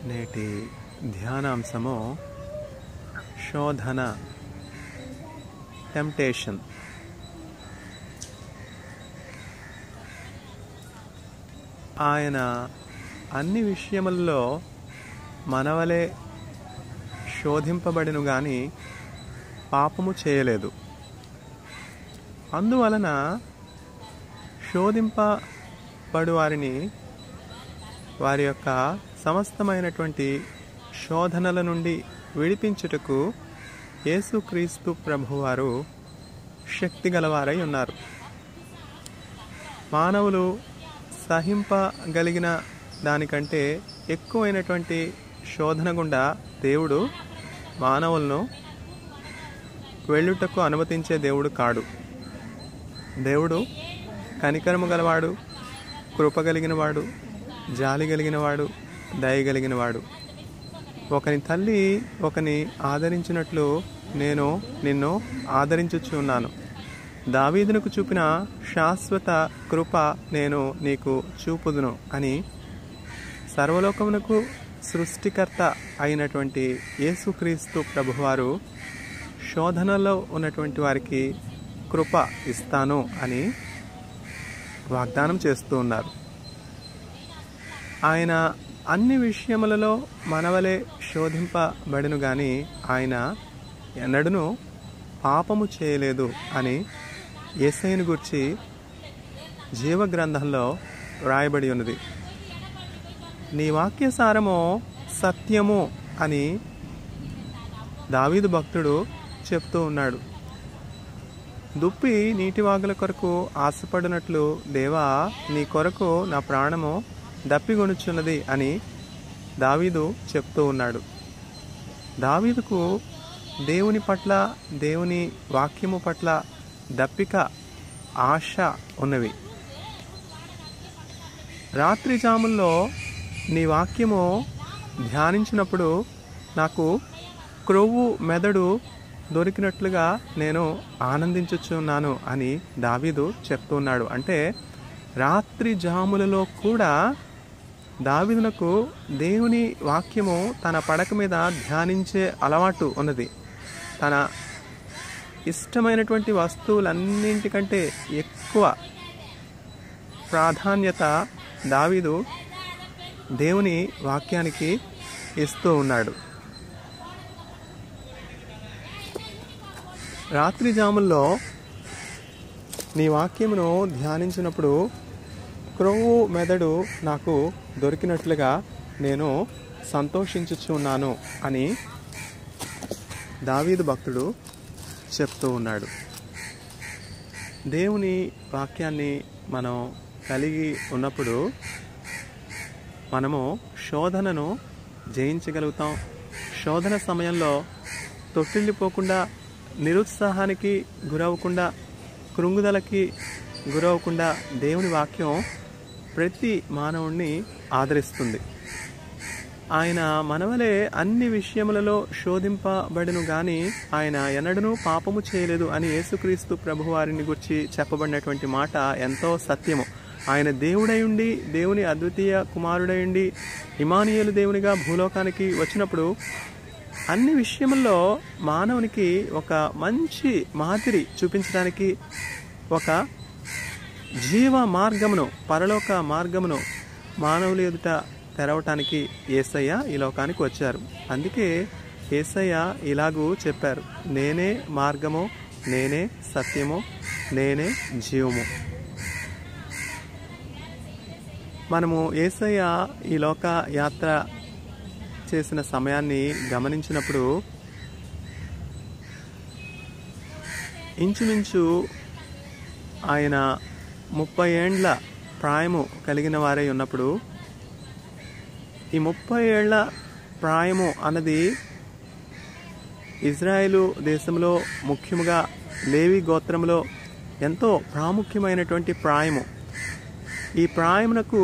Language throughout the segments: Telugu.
నేటి ధ్యానాంశము శోధన టెంప్టేషన్ ఆయన అన్ని విషయములలో మనవలే శోధింపబడిను గాని పాపము చేయలేదు అందువలన శోధింపబడు వారిని వారి యొక్క సమస్తమైనటువంటి శోధనల నుండి విడిపించుటకు యేసుక్రీస్తు ప్రభువారు శక్తి గలవారై ఉన్నారు మానవులు సహింపగలిగిన దానికంటే ఎక్కువైనటువంటి శోధన గుండా దేవుడు మానవులను వెళ్ళుటకు అనుమతించే దేవుడు కాడు దేవుడు కనికరము గలవాడు కృప కలిగిన వాడు జాలి కలిగిన వాడు దయ కలిగిన వాడు ఒకని తల్లి ఒకని ఆదరించినట్లు నేను నిన్ను ఆదరించుచున్నాను దావీదునకు చూపిన శాశ్వత కృప నేను నీకు చూపుదును అని సర్వలోకమునకు సృష్టికర్త అయినటువంటి యేసుక్రీస్తు ప్రభువారు శోధనలో ఉన్నటువంటి వారికి కృప ఇస్తాను అని వాగ్దానం చేస్తూ ఉన్నారు ఆయన అన్ని విషయములలో మనవలే శోధింపబడిను గాని ఆయన ఎన్నడూను పాపము చేయలేదు అని ఏసైని గురించి జీవగ్రంథంలో వ్రాయబడి ఉన్నది నీ వాక్యసారము సత్యము అని దావీదు భక్తుడు చెప్తూ ఉన్నాడు దుప్పి నీటి వాగుల కొరకు ఆశపడినట్లు దేవా నీ కొరకు నా ప్రాణము దప్పిగొనుచున్నది అని దావీదు చెప్తూ ఉన్నాడు దావీదుకు దేవుని పట్ల దేవుని వాక్యము పట్ల దప్పిక ఆశ ఉన్నవి రాత్రి జాముల్లో నీ వాక్యము ధ్యానించినప్పుడు నాకు క్రొవ్వు మెదడు దొరికినట్లుగా నేను ఆనందించుచున్నాను అని దావీదు చెప్తున్నాడు అంటే రాత్రి జాములలో కూడా దావీదునకు దేవుని వాక్యము తన పడక మీద ధ్యానించే అలవాటు ఉన్నది తన ఇష్టమైనటువంటి వస్తువులన్నింటికంటే ఎక్కువ ప్రాధాన్యత దావీదు దేవుని వాక్యానికి ఇస్తూ ఉన్నాడు రాత్రి జాముల్లో నీ వాక్యమును ధ్యానించినప్పుడు క్రొవ్వు మెదడు నాకు దొరికినట్లుగా నేను సంతోషించుచున్నాను అని దావీదు భక్తుడు చెప్తూ ఉన్నాడు దేవుని వాక్యాన్ని మనం కలిగి ఉన్నప్పుడు మనము శోధనను జయించగలుగుతాం శోధన సమయంలో తొట్టిల్లిపోకుండా నిరుత్సాహానికి గురవకుండా కృంగుదలకి గురవకుండా దేవుని వాక్యం ప్రతి మానవుణ్ణి ఆదరిస్తుంది ఆయన మనవలే అన్ని విషయములలో శోధింపబడిను గాని ఆయన ఎన్నడూ పాపము చేయలేదు అని యేసుక్రీస్తు ప్రభువారిని గురించి చెప్పబడినటువంటి మాట ఎంతో సత్యము ఆయన దేవుడై ఉండి దేవుని అద్వితీయ కుమారుడై ఉండి ఇమానియలు దేవునిగా భూలోకానికి వచ్చినప్పుడు అన్ని విషయముల్లో మానవునికి ఒక మంచి మాదిరి చూపించడానికి ఒక జీవ మార్గమును పరలోక మార్గమును మానవుల ఎదుట తెరవటానికి ఏసయ్య ఈ లోకానికి వచ్చారు అందుకే ఏసయ్య ఇలాగూ చెప్పారు నేనే మార్గము నేనే సత్యము నేనే జీవము మనము ఏసయ్య ఈ లోక యాత్ర చేసిన సమయాన్ని గమనించినప్పుడు ఇంచుమించు ఆయన ముప్పై ఏండ్ల ప్రాయము కలిగిన వారై ఉన్నప్పుడు ఈ ముప్పై ఏళ్ల ప్రాయము అన్నది ఇజ్రాయేలు దేశంలో ముఖ్యముగా లేవి గోత్రంలో ఎంతో ప్రాముఖ్యమైనటువంటి ప్రాయము ఈ ప్రాయమునకు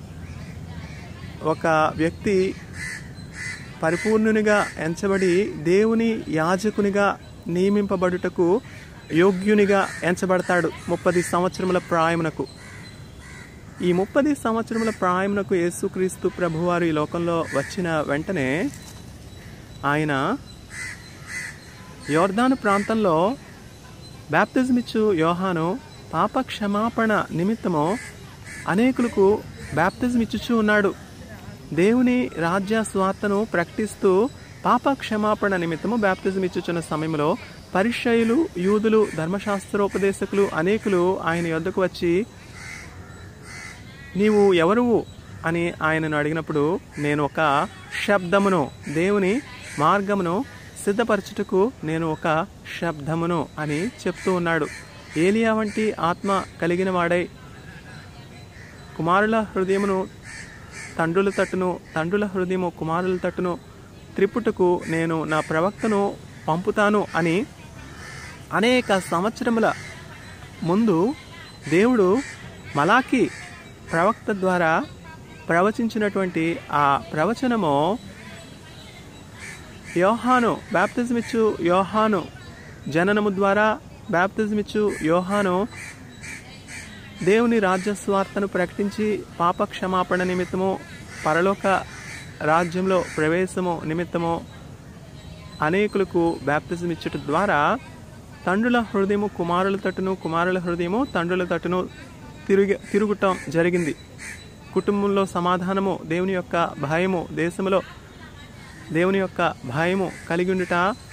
ఒక వ్యక్తి పరిపూర్ణునిగా ఎంచబడి దేవుని యాజకునిగా నియమింపబడుటకు యోగ్యునిగా ఎంచబడతాడు ముప్పది సంవత్సరముల ప్రాయమునకు ఈ ముప్పది సంవత్సరముల ప్రాయమునకు యేసుక్రీస్తు ప్రభువారు ఈ లోకంలో వచ్చిన వెంటనే ఆయన యోర్దాను ప్రాంతంలో బ్యాప్తిజం ఇచ్చు యోహాను పాప క్షమాపణ నిమిత్తము అనేకులకు బ్యాప్తిజం ఇచ్చుచూ ఉన్నాడు దేవుని రాజ్య స్వార్థను ప్రకటిస్తూ పాప క్షమాపణ నిమిత్తము బ్యాప్తిజం ఇచ్చుచున్న సమయంలో పరిచయులు యూదులు ధర్మశాస్త్రోపదేశకులు అనేకులు ఆయన యొద్దకు వచ్చి నీవు ఎవరువు అని ఆయనను అడిగినప్పుడు నేను ఒక శబ్దమును దేవుని మార్గమును సిద్ధపరచుటకు నేను ఒక శబ్దమును అని చెప్తూ ఉన్నాడు ఏలియా వంటి ఆత్మ కలిగిన వాడై కుమారుల హృదయమును తండ్రుల తట్టును తండ్రుల హృదయము కుమారుల తట్టును త్రిపుటకు నేను నా ప్రవక్తను పంపుతాను అని అనేక సంవత్సరముల ముందు దేవుడు మలాకి ప్రవక్త ద్వారా ప్రవచించినటువంటి ఆ ప్రవచనము యోహాను బ్యాప్తిజమిచ్చు యోహాను జననము ద్వారా బ్యాప్తిజమిచ్చు యోహాను దేవుని రాజ్య స్వార్థను ప్రకటించి పాప క్షమాపణ నిమిత్తము పరలోక రాజ్యంలో ప్రవేశము నిమిత్తము అనేకులకు బ్యాప్తిజం ఇచ్చట ద్వారా తండ్రుల హృదయము కుమారుల తట్టును కుమారుల హృదయము తండ్రుల తట్టును తిరిగి తిరుగుటం జరిగింది కుటుంబంలో సమాధానము దేవుని యొక్క భయము దేశంలో దేవుని యొక్క భయము కలిగి ఉండుట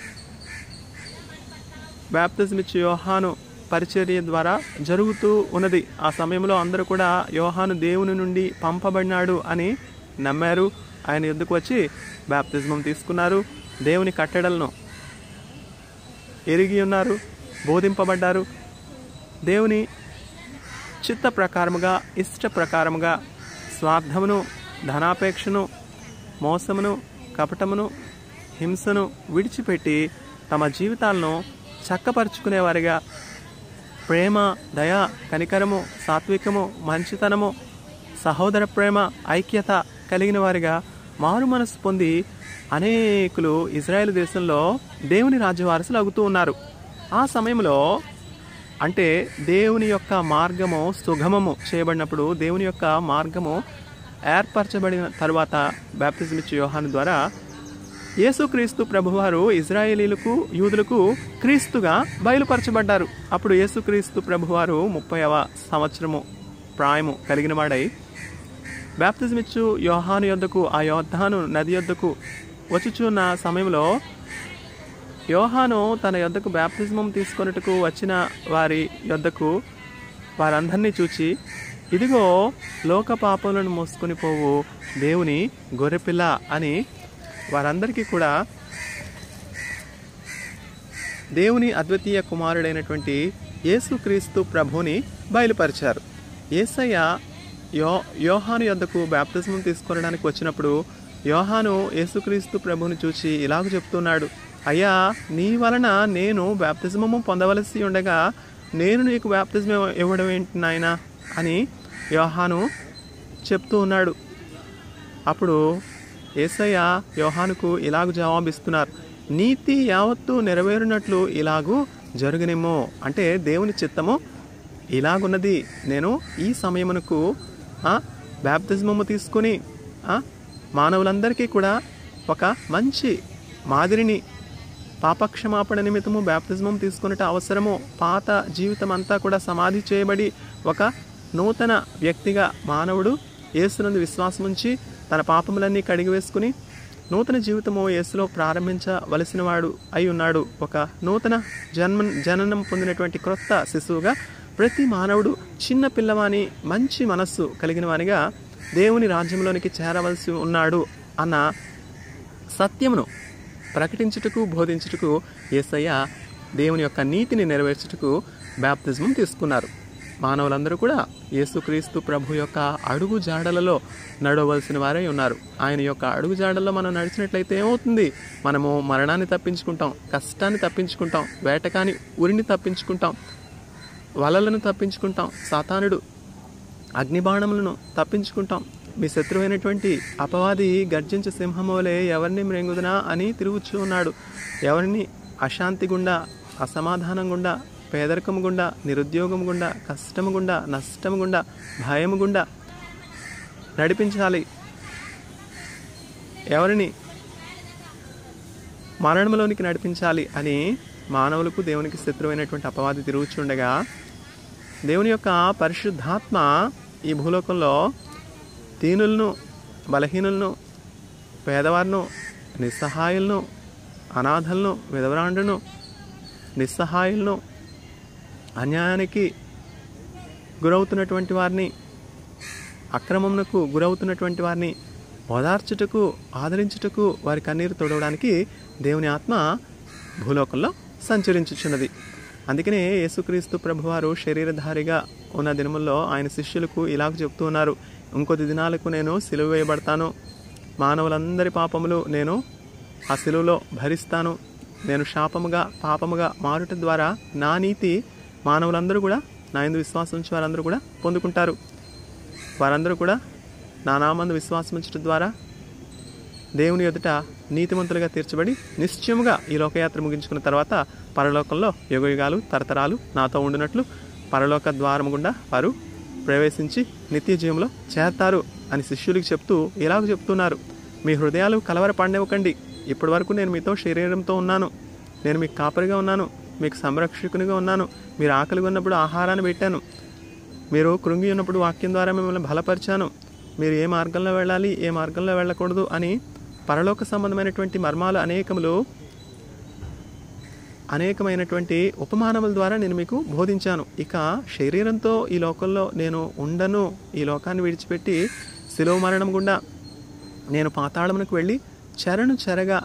బ్యాప్తిజం ఇచ్చే యోహాను పరిచర్య ద్వారా జరుగుతూ ఉన్నది ఆ సమయంలో అందరూ కూడా యోహాను దేవుని నుండి పంపబడినాడు అని నమ్మారు ఆయన ఎద్దుకు వచ్చి బ్యాప్తిజమం తీసుకున్నారు దేవుని కట్టడలను ఎరిగి ఉన్నారు బోధింపబడ్డారు దేవుని చిత్త ప్రకారముగా ఇష్ట ప్రకారముగా స్వార్థమును ధనాపేక్షను మోసమును కపటమును హింసను విడిచిపెట్టి తమ జీవితాలను చక్కపరుచుకునేవారిగా ప్రేమ దయ కనికరము సాత్వికము మంచితనము సహోదర ప్రేమ ఐక్యత కలిగిన వారిగా మారు మనసు పొంది అనేకులు ఇజ్రాయెల్ దేశంలో దేవుని రాజ్యవారసులు అగుతూ ఉన్నారు ఆ సమయంలో అంటే దేవుని యొక్క మార్గము సుగమము చేయబడినప్పుడు దేవుని యొక్క మార్గము ఏర్పరచబడిన తరువాత బ్యాప్తిజం ఇచ్చే యోహాను ద్వారా యేసుక్రీస్తు ప్రభువారు ఇజ్రాయేలీలకు యూదులకు క్రీస్తుగా బయలుపరచబడ్డారు అప్పుడు యేసుక్రీస్తు ప్రభువారు ముప్పైవ సంవత్సరము ప్రాయము కలిగిన వాడై బ్యాప్తిజం ఇచ్చు యోహాను యొద్దకు ఆ యోద్ధాను నది యొద్దకు వచ్చుచున్న సమయంలో యోహాను తన యొద్దకు బ్యాప్తిజమం తీసుకొనుటకు వచ్చిన వారి యొద్దకు వారందరినీ చూచి ఇదిగో లోక పాపములను మోసుకొని పోవు దేవుని గొర్రెపిల్ల అని వారందరికీ కూడా దేవుని అద్వితీయ కుమారుడైనటువంటి యేసుక్రీస్తు ప్రభుని బయలుపరిచారు యేసయ్య యో యోహాను యొద్దకు బ్యాప్తిజమం తీసుకొనడానికి వచ్చినప్పుడు యోహాను యేసుక్రీస్తు ప్రభుని చూచి ఇలాగ చెప్తున్నాడు అయ్యా నీ వలన నేను బ్యాప్తిజమము పొందవలసి ఉండగా నేను నీకు బ్యాప్తిజం ఇవ్వడం ఏంటి నాయనా అని యోహాను చెప్తూ ఉన్నాడు అప్పుడు ఏసయ్య యోహానుకు ఇలాగ జవాబిస్తున్నారు నీతి యావత్తు నెరవేరినట్లు ఇలాగూ జరుగునేమో అంటే దేవుని చిత్తము ఇలాగున్నది నేను ఈ సమయమునకు బ్యాప్తిజమము తీసుకుని ఆ, మానవులందరికీ కూడా ఒక మంచి మాదిరిని పాపక్షమాపణ నిమిత్తము బ్యాప్తిజమం తీసుకున్నట అవసరము పాత జీవితం అంతా కూడా సమాధి చేయబడి ఒక నూతన వ్యక్తిగా మానవుడు యేసునందు విశ్వాసం ఉంచి తన పాపములన్నీ కడిగి వేసుకుని నూతన జీవితము యేసులో ప్రారంభించవలసిన వాడు అయి ఉన్నాడు ఒక నూతన జన్మ జననం పొందినటువంటి క్రొత్త శిశువుగా ప్రతి మానవుడు చిన్న పిల్లవాని మంచి మనస్సు కలిగిన వానిగా దేవుని రాజ్యంలోనికి చేరవలసి ఉన్నాడు అన్న సత్యమును ప్రకటించుటకు బోధించుటకు యేసయ్య దేవుని యొక్క నీతిని నెరవేర్చుటకు బ్యాప్తిజమం తీసుకున్నారు మానవులందరూ కూడా యేసుక్రీస్తు ప్రభు యొక్క అడుగు జాడలలో నడవలసిన వారై ఉన్నారు ఆయన యొక్క అడుగు జాడల్లో మనం నడిచినట్లయితే ఏమవుతుంది మనము మరణాన్ని తప్పించుకుంటాం కష్టాన్ని తప్పించుకుంటాం వేటకాని ఉరిని తప్పించుకుంటాం వలలను తప్పించుకుంటాం సాతానుడు అగ్నిబాణములను తప్పించుకుంటాం మీ శత్రువైనటువంటి అపవాది గర్జించే సింహం వలె ఎవరిని మృంగుదనా అని తిరుగుచూ ఉన్నాడు ఎవరిని అశాంతి గుండా అసమాధానం గుండా పేదరికము గుండా నిరుద్యోగం గుండా కష్టము గుండా నష్టము గుండా భయము గుండా నడిపించాలి ఎవరిని మరణంలోనికి నడిపించాలి అని మానవులకు దేవునికి శత్రువైనటువంటి అపవాది తిరుగుచుండగా దేవుని యొక్క పరిశుద్ధాత్మ ఈ భూలోకంలో దీనులను బలహీనులను పేదవారిను నిస్సహాయులను అనాథలను విధవరాండును నిస్సహాయులను అన్యాయానికి గురవుతున్నటువంటి వారిని అక్రమమునకు గురవుతున్నటువంటి వారిని ఓదార్చుటకు ఆదరించుటకు వారి కన్నీరు తొడవడానికి దేవుని ఆత్మ భూలోకంలో సంచరించుచున్నది అందుకనే యేసుక్రీస్తు ప్రభువారు శరీరధారిగా ఉన్న దినముల్లో ఆయన శిష్యులకు ఇలాగ చెప్తూ ఉన్నారు ఇంకొద్ది దినాలకు నేను సిలువ వేయబడతాను మానవులందరి పాపములు నేను ఆ సిలువలో భరిస్తాను నేను శాపముగా పాపముగా మారుట ద్వారా నా నీతి మానవులందరూ కూడా నా ఎందు విశ్వాసం ఉంచి వారందరూ కూడా పొందుకుంటారు వారందరూ కూడా నా నామందు విశ్వాసం ఉంచడం ద్వారా దేవుని ఎదుట నీతిమంతులుగా తీర్చబడి నిశ్చయముగా ఈ లోకయాత్ర ముగించుకున్న తర్వాత పరలోకంలో యుగయుగాలు తరతరాలు నాతో ఉండినట్లు పరలోక ద్వారం గుండా వారు ప్రవేశించి నిత్య జీవంలో చేరతారు అని శిష్యులకు చెప్తూ ఇలాగ చెప్తున్నారు మీ హృదయాలు కలవర పండవకండి ఇప్పటి వరకు నేను మీతో శరీరంతో ఉన్నాను నేను మీకు కాపరిగా ఉన్నాను మీకు సంరక్షకునిగా ఉన్నాను మీరు ఆకలిగా ఉన్నప్పుడు ఆహారాన్ని పెట్టాను మీరు కృంగి ఉన్నప్పుడు వాక్యం ద్వారా మిమ్మల్ని బలపరిచాను మీరు ఏ మార్గంలో వెళ్ళాలి ఏ మార్గంలో వెళ్ళకూడదు అని పరలోక సంబంధమైనటువంటి మర్మాలు అనేకములు అనేకమైనటువంటి ఉపమానముల ద్వారా నేను మీకు బోధించాను ఇక శరీరంతో ఈ లోకంలో నేను ఉండను ఈ లోకాన్ని విడిచిపెట్టి శిలువ మరణం గుండా నేను పాతాళమునకు వెళ్ళి చెరను చెరగా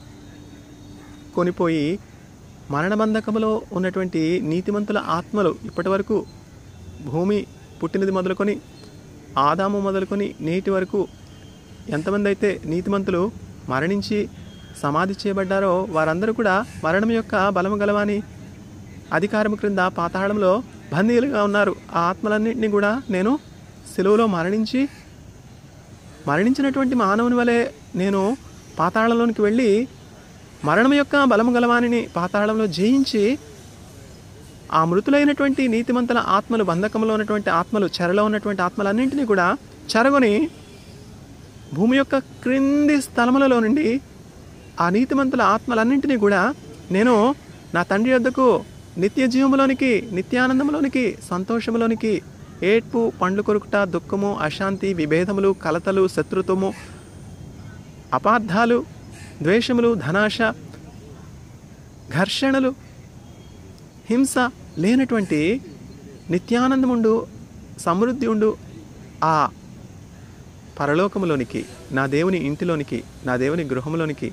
కొనిపోయి మరణబంధకములో ఉన్నటువంటి నీతిమంతుల ఆత్మలు ఇప్పటి వరకు భూమి పుట్టినది మొదలుకొని ఆదాము మొదలుకొని నేటి వరకు ఎంతమంది అయితే నీతిమంతులు మరణించి సమాధి చేయబడ్డారో వారందరూ కూడా మరణం యొక్క బలము గలవాని అధికారం క్రింద పాతాళంలో బందీలుగా ఉన్నారు ఆ ఆత్మలన్నింటినీ కూడా నేను సెలవులో మరణించి మరణించినటువంటి మానవుని వలె నేను పాతాళంలోనికి వెళ్ళి మరణం యొక్క బలము గలవానిని పాతాళంలో జయించి ఆ మృతులైనటువంటి నీతిమంతుల ఆత్మలు బంధకంలో ఉన్నటువంటి ఆత్మలు చెరలో ఉన్నటువంటి ఆత్మలన్నింటినీ కూడా చెరగొని భూమి యొక్క క్రింది స్థలములలో నుండి ఆ నీతిమంతుల ఆత్మలన్నింటినీ కూడా నేను నా తండ్రి వద్దకు నిత్య జీవములోనికి నిత్యానందంలోనికి సంతోషములోనికి ఏడ్పు పండ్లు కొరుకుట దుఃఖము అశాంతి విభేదములు కలతలు శత్రుత్వము అపార్థాలు ద్వేషములు ధనాశ ఘర్షణలు హింస లేనటువంటి నిత్యానందముండు సమృద్ధి ఉండు ఆ పరలోకములోనికి నా దేవుని ఇంటిలోనికి నా దేవుని గృహంలోనికి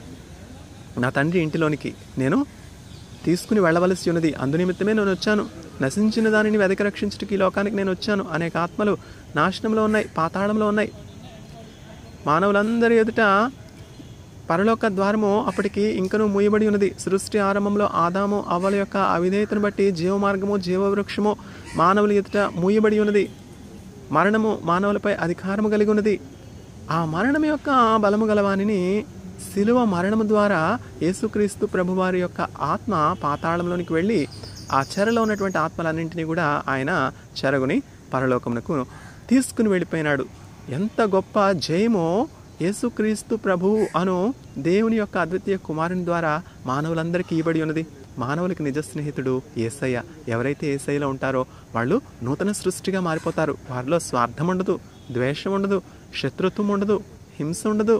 నా తండ్రి ఇంటిలోనికి నేను తీసుకుని వెళ్ళవలసి ఉన్నది అందునిమిత్తమే నేను వచ్చాను నశించిన దానిని వెదకి రక్షించుటకి ఈ లోకానికి నేను వచ్చాను అనేక ఆత్మలు నాశనంలో ఉన్నాయి పాతాళంలో ఉన్నాయి మానవులందరి ఎదుట పరలోక ద్వారము అప్పటికి ఇంకనూ మూయబడి ఉన్నది సృష్టి ఆరంభంలో ఆదాము అవ్వల యొక్క అవిధేయతను బట్టి జీవమార్గము జీవవృక్షము మానవుల ఎదుట మూయబడి ఉన్నది మరణము మానవులపై అధికారము కలిగి ఉన్నది ఆ మరణం యొక్క బలము గలవానిని శిలువ మరణము ద్వారా యేసుక్రీస్తు ప్రభువారి యొక్క ఆత్మ పాతాళంలోనికి వెళ్ళి ఆ చెరలో ఉన్నటువంటి ఆత్మలన్నింటినీ కూడా ఆయన చెరగుని పరలోకమునకు తీసుకుని వెళ్ళిపోయినాడు ఎంత గొప్ప జయమో యేసుక్రీస్తు ప్రభువు అను దేవుని యొక్క అద్వితీయ కుమారుని ద్వారా మానవులందరికీ ఇవ్వబడి ఉన్నది మానవులకి నిజ స్నేహితుడు ఏసయ్య ఎవరైతే ఏసయ్యలో ఉంటారో వాళ్ళు నూతన సృష్టిగా మారిపోతారు వారిలో స్వార్థం ఉండదు ద్వేషం ఉండదు శత్రుత్వం ఉండదు హింస ఉండదు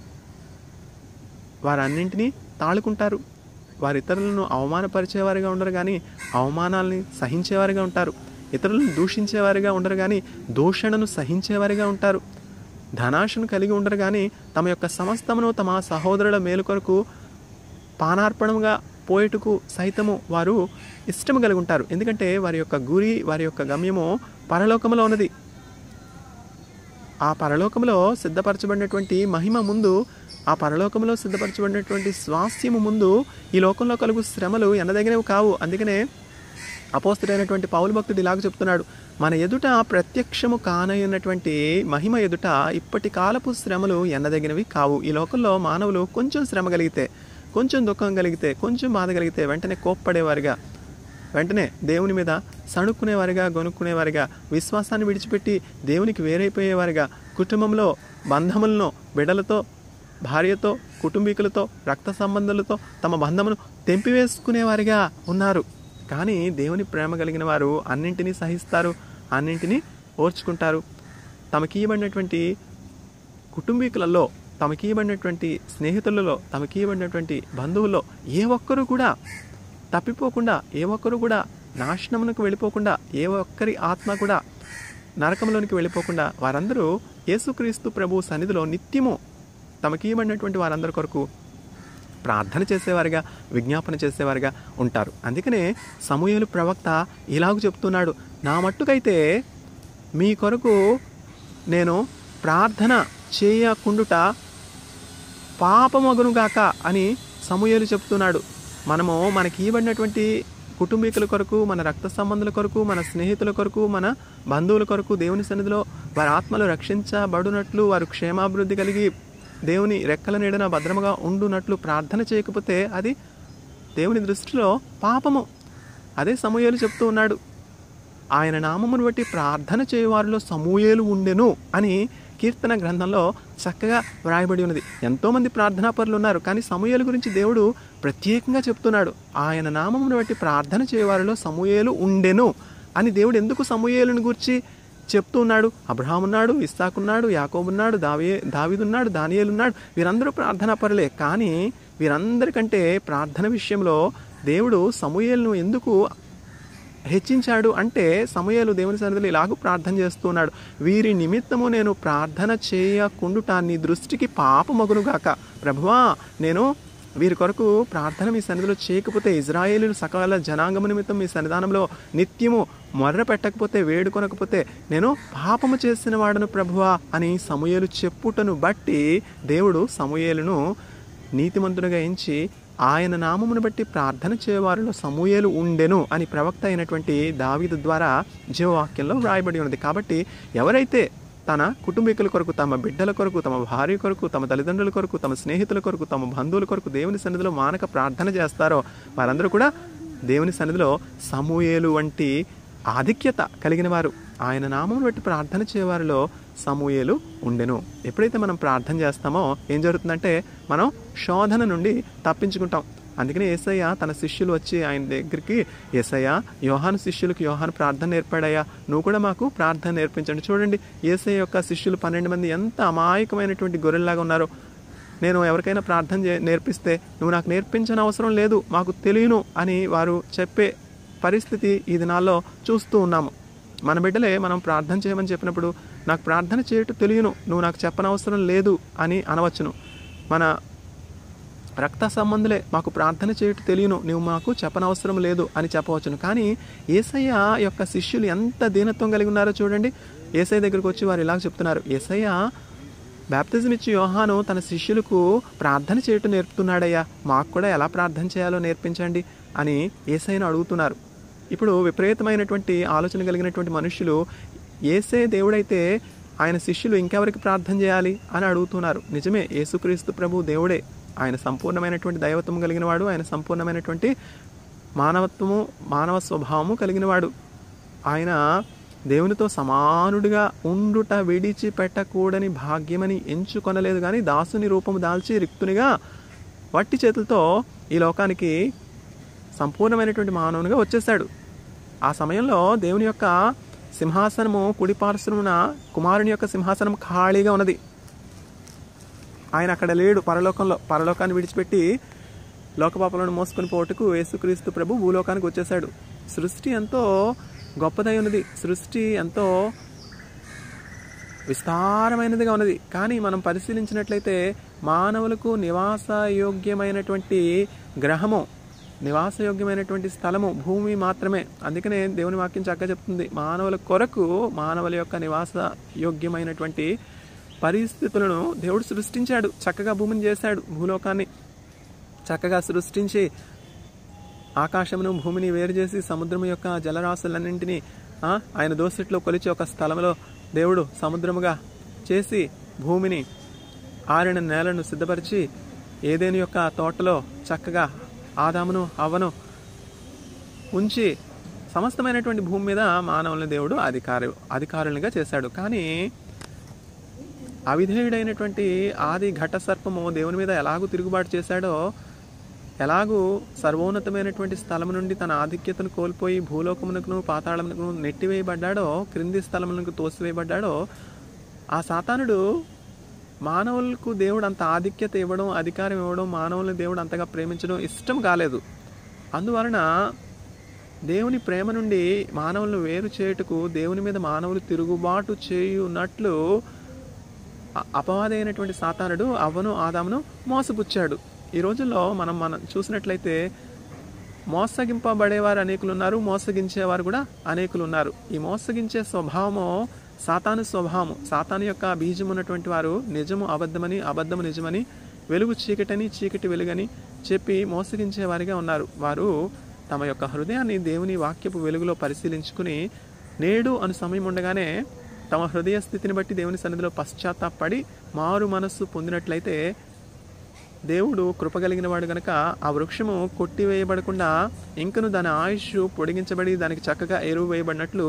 వారన్నింటినీ తాళుకుంటారు వారు ఇతరులను అవమానపరిచేవారుగా ఉండరు కానీ అవమానాల్ని సహించేవారుగా ఉంటారు ఇతరులను దూషించేవారుగా ఉండరు కానీ దూషణను సహించేవారుగా ఉంటారు ధనాశను కలిగి ఉండరు కానీ తమ యొక్క సమస్తమును తమ సహోదరుల మేలు కొరకు పానార్పణముగా పోయేటుకు సైతము వారు ఇష్టము కలిగి ఉంటారు ఎందుకంటే వారి యొక్క గురి వారి యొక్క గమ్యము పరలోకములో ఉన్నది ఆ పరలోకములో సిద్ధపరచబడినటువంటి మహిమ ముందు ఆ పరలోకంలో సిద్ధపరచబడినటువంటి స్వాస్థ్యము ముందు ఈ లోకంలో కలుగు శ్రమలు ఎనదగినవి కావు అందుకనే అపోస్తుడైనటువంటి పౌలు భక్తుడు ఇలాగ చెప్తున్నాడు మన ఎదుట ప్రత్యక్షము కానయ్యున్నటువంటి మహిమ ఎదుట ఇప్పటి కాలపు శ్రమలు ఎన్నదగినవి కావు ఈ లోకంలో మానవులు కొంచెం శ్రమ కలిగితే కొంచెం దుఃఖం కలిగితే కొంచెం బాధ కలిగితే వెంటనే కోప్పడేవారుగా వెంటనే దేవుని మీద సణుక్కునేవారిగా గొనుక్కునేవారిగా విశ్వాసాన్ని విడిచిపెట్టి దేవునికి వేరైపోయేవారిగా కుటుంబంలో బంధములను బిడలతో భార్యతో కుటుంబీకులతో రక్త సంబంధాలతో తమ బంధమును తెంపివేసుకునేవారిగా ఉన్నారు కానీ దేవుని ప్రేమ కలిగిన వారు అన్నింటినీ సహిస్తారు అన్నింటినీ ఓర్చుకుంటారు తమకి ఇవ్వబడినటువంటి కుటుంబీకులలో తమకి ఇవ్వబడినటువంటి స్నేహితులలో తమకి ఇవ్వబడినటువంటి బంధువుల్లో ఏ ఒక్కరు కూడా తప్పిపోకుండా ఏ ఒక్కరు కూడా నాశనమునకు వెళ్ళిపోకుండా ఏ ఒక్కరి ఆత్మ కూడా నరకంలోనికి వెళ్ళిపోకుండా వారందరూ యేసుక్రీస్తు ప్రభు సన్నిధిలో నిత్యము తమకి ఇవ్వబడినటువంటి వారందరి కొరకు ప్రార్థన చేసేవారిగా విజ్ఞాపన చేసేవారిగా ఉంటారు అందుకనే సమూహలు ప్రవక్త ఇలాగ చెప్తున్నాడు నా మట్టుకైతే మీ కొరకు నేను ప్రార్థన చేయకుండుట పాపమగునుగాక అని సమూహలు చెప్తున్నాడు మనము మనకి ఇవ్వబడినటువంటి కుటుంబీకుల కొరకు మన రక్త సంబంధుల కొరకు మన స్నేహితుల కొరకు మన బంధువుల కొరకు దేవుని సన్నిధిలో వారి ఆత్మలు రక్షించబడునట్లు వారు క్షేమాభివృద్ధి కలిగి దేవుని రెక్కల నీడన భద్రముగా ఉండునట్లు ప్రార్థన చేయకపోతే అది దేవుని దృష్టిలో పాపము అదే సమూహలు చెప్తూ ఉన్నాడు ఆయన నామమును బట్టి ప్రార్థన చేయువారిలో సమూయేలు ఉండెను అని కీర్తన గ్రంథంలో చక్కగా వ్రాయబడి ఉన్నది ఎంతోమంది ప్రార్థనాపరులు ఉన్నారు కానీ సమూయేలు గురించి దేవుడు ప్రత్యేకంగా చెప్తున్నాడు ఆయన నామమును బట్టి ప్రార్థన చేయువారిలో సమూయేలు ఉండెను అని దేవుడు ఎందుకు సమూయేలుని గురించి చెప్తూ ఉన్నాడు అబ్రహాం ఉన్నాడు ఇస్సాకు ఉన్నాడు యాకోబు ఉన్నాడు దావే దావిదున్నాడు దానియేలున్నాడు వీరందరూ ప్రార్థనా పరులే కానీ వీరందరికంటే ప్రార్థన విషయంలో దేవుడు సమూయేలును ఎందుకు హెచ్చించాడు అంటే సమయాలు దేవుని సన్నిధిలో ఇలాగూ ప్రార్థన చేస్తున్నాడు వీరి నిమిత్తము నేను ప్రార్థన చేయకుండుట నీ దృష్టికి పాపమగునుగాక ప్రభువా నేను వీరి కొరకు ప్రార్థన మీ సన్నిధిలో చేయకపోతే ఇజ్రాయేలు సకల జనాంగము నిమిత్తం మీ సన్నిధానంలో నిత్యము మొర్ర పెట్టకపోతే వేడుకొనకపోతే నేను పాపము చేసిన వాడను ప్రభువా అని సమూయేలు చెప్పుటను బట్టి దేవుడు సమూయేలును నీతిమంతునిగా ఎంచి ఆయన నామమును బట్టి ప్రార్థన చేయవారిలో సమూయేలు ఉండెను అని ప్రవక్త అయినటువంటి దావీదు ద్వారా జీవవాక్యంలో వ్రాయబడి ఉన్నది కాబట్టి ఎవరైతే తన కుటుంబీకుల కొరకు తమ బిడ్డల కొరకు తమ భార్య కొరకు తమ తల్లిదండ్రుల కొరకు తమ స్నేహితుల కొరకు తమ బంధువుల కొరకు దేవుని సన్నిధిలో మానక ప్రార్థన చేస్తారో వారందరూ కూడా దేవుని సన్నిధిలో సమూయేలు వంటి ఆధిక్యత కలిగిన వారు ఆయన నామమును బట్టి ప్రార్థన చేయవారిలో సమూయేలు ఉండెను ఎప్పుడైతే మనం ప్రార్థన చేస్తామో ఏం జరుగుతుందంటే మనం శోధన నుండి తప్పించుకుంటాం అందుకని ఏసయ్య తన శిష్యులు వచ్చి ఆయన దగ్గరికి ఏసయ్య యోహాను శిష్యులకు యోహాను ప్రార్థన నేర్పాడయ్యా నువ్వు కూడా మాకు ప్రార్థన నేర్పించండి చూడండి ఏసయ్య యొక్క శిష్యులు పన్నెండు మంది ఎంత అమాయకమైనటువంటి గొర్రెల్లాగా ఉన్నారో నేను ఎవరికైనా ప్రార్థన చే నేర్పిస్తే నువ్వు నాకు నేర్పించని అవసరం లేదు మాకు తెలియను అని వారు చెప్పే పరిస్థితి ఈ దినాల్లో చూస్తూ ఉన్నాము మన బిడ్డలే మనం ప్రార్థన చేయమని చెప్పినప్పుడు నాకు ప్రార్థన చేయటం తెలియను నువ్వు నాకు చెప్పనవసరం లేదు అని అనవచ్చును మన రక్త సంబంధులే మాకు ప్రార్థన చేయటం తెలియను నువ్వు మాకు చెప్పనవసరం లేదు అని చెప్పవచ్చును కానీ ఏసయ్య యొక్క శిష్యులు ఎంత దీనత్వం కలిగి ఉన్నారో చూడండి ఏసయ్య దగ్గరికి వచ్చి వారు ఇలాగ చెప్తున్నారు ఏసయ్య బ్యాప్తిజం ఇచ్చి యోహాను తన శిష్యులకు ప్రార్థన చేయటం నేర్పుతున్నాడయ్యా మాకు కూడా ఎలా ప్రార్థన చేయాలో నేర్పించండి అని ఏసైను అడుగుతున్నారు ఇప్పుడు విపరీతమైనటువంటి ఆలోచన కలిగినటువంటి మనుషులు ఏసే దేవుడైతే ఆయన శిష్యులు ఇంకెవరికి ప్రార్థన చేయాలి అని అడుగుతున్నారు నిజమే యేసుక్రీస్తు ప్రభు దేవుడే ఆయన సంపూర్ణమైనటువంటి దైవత్వం కలిగిన వాడు ఆయన సంపూర్ణమైనటువంటి మానవత్వము మానవ స్వభావము కలిగిన వాడు ఆయన దేవునితో సమానుడిగా ఉండుట విడిచిపెట్టకూడని భాగ్యమని ఎంచుకొనలేదు కానీ దాసుని రూపము దాల్చి రిక్తునిగా వట్టి చేతులతో ఈ లోకానికి సంపూర్ణమైనటువంటి మానవునిగా వచ్చేసాడు ఆ సమయంలో దేవుని యొక్క సింహాసనము కుడిపార్శ్వమున కుమారుని యొక్క సింహాసనం ఖాళీగా ఉన్నది ఆయన అక్కడ లేడు పరలోకంలో పరలోకాన్ని విడిచిపెట్టి లోకపాపలను మోసుకొని పోటుకు యేసుక్రీస్తు ప్రభు భూలోకానికి వచ్చేసాడు సృష్టి ఎంతో గొప్పదై ఉన్నది సృష్టి ఎంతో విస్తారమైనదిగా ఉన్నది కానీ మనం పరిశీలించినట్లయితే మానవులకు నివాసయోగ్యమైనటువంటి గ్రహము నివాసయోగ్యమైనటువంటి స్థలము భూమి మాత్రమే అందుకనే దేవుని వాక్యం చక్కగా చెప్తుంది మానవుల కొరకు మానవుల యొక్క నివాస యోగ్యమైనటువంటి పరిస్థితులను దేవుడు సృష్టించాడు చక్కగా భూమిని చేశాడు భూలోకాన్ని చక్కగా సృష్టించి ఆకాశమును భూమిని వేరు చేసి సముద్రం యొక్క జలరాశులన్నింటినీ ఆ, ఆయన దోసిట్లో కొలిచి ఒక స్థలంలో దేవుడు సముద్రముగా చేసి భూమిని ఆరిన నేలను సిద్ధపరిచి ఏదేని యొక్క తోటలో చక్కగా ఆదామును అవ్వను ఉంచి సమస్తమైనటువంటి భూమి మీద మానవుల్ని దేవుడు అధికారు అధికారులుగా చేశాడు కానీ అవిధేయుడైనటువంటి ఆది ఘట సర్పము దేవుని మీద ఎలాగూ తిరుగుబాటు చేశాడో ఎలాగూ సర్వోన్నతమైనటువంటి స్థలం నుండి తన ఆధిక్యతను కోల్పోయి భూలోకమునకును పాతాళమునకును నెట్టివేయబడ్డాడో క్రింది స్థలమునకు తోసివేయబడ్డాడో ఆ సాతానుడు మానవులకు దేవుడు అంత ఆధిక్యత ఇవ్వడం అధికారం ఇవ్వడం మానవుల్ని దేవుడు అంతగా ప్రేమించడం ఇష్టం కాలేదు అందువలన దేవుని ప్రేమ నుండి మానవులను వేరు చేయుటకు దేవుని మీద మానవులు తిరుగుబాటు చేయున్నట్లు అ- అపవాదైనటువంటి సాతానుడు అవ్వను ఆదామును మోసపుచ్చాడు ఈ రోజుల్లో మనం మనం చూసినట్లయితే మోసగింపబడేవారు అనేకులు ఉన్నారు మోసగించేవారు కూడా అనేకులు ఉన్నారు ఈ మోసగించే స్వభావము సాతాను స్వభావము సాతాను యొక్క బీజం ఉన్నటువంటి వారు నిజము అబద్ధమని అబద్ధము నిజమని వెలుగు చీకటని చీకటి వెలుగని చెప్పి మోసగించే వారిగా ఉన్నారు వారు తమ యొక్క హృదయాన్ని దేవుని వాక్యపు వెలుగులో పరిశీలించుకుని నేడు అను సమయం ఉండగానే తమ హృదయ స్థితిని బట్టి దేవుని సన్నిధిలో పశ్చాత్తాపడి మారు మనస్సు పొందినట్లయితే దేవుడు కృపగలిగిన వాడు గనక ఆ వృక్షము కొట్టివేయబడకుండా ఇంకను దాని ఆయుష్ పొడిగించబడి దానికి చక్కగా ఎరువు వేయబడినట్లు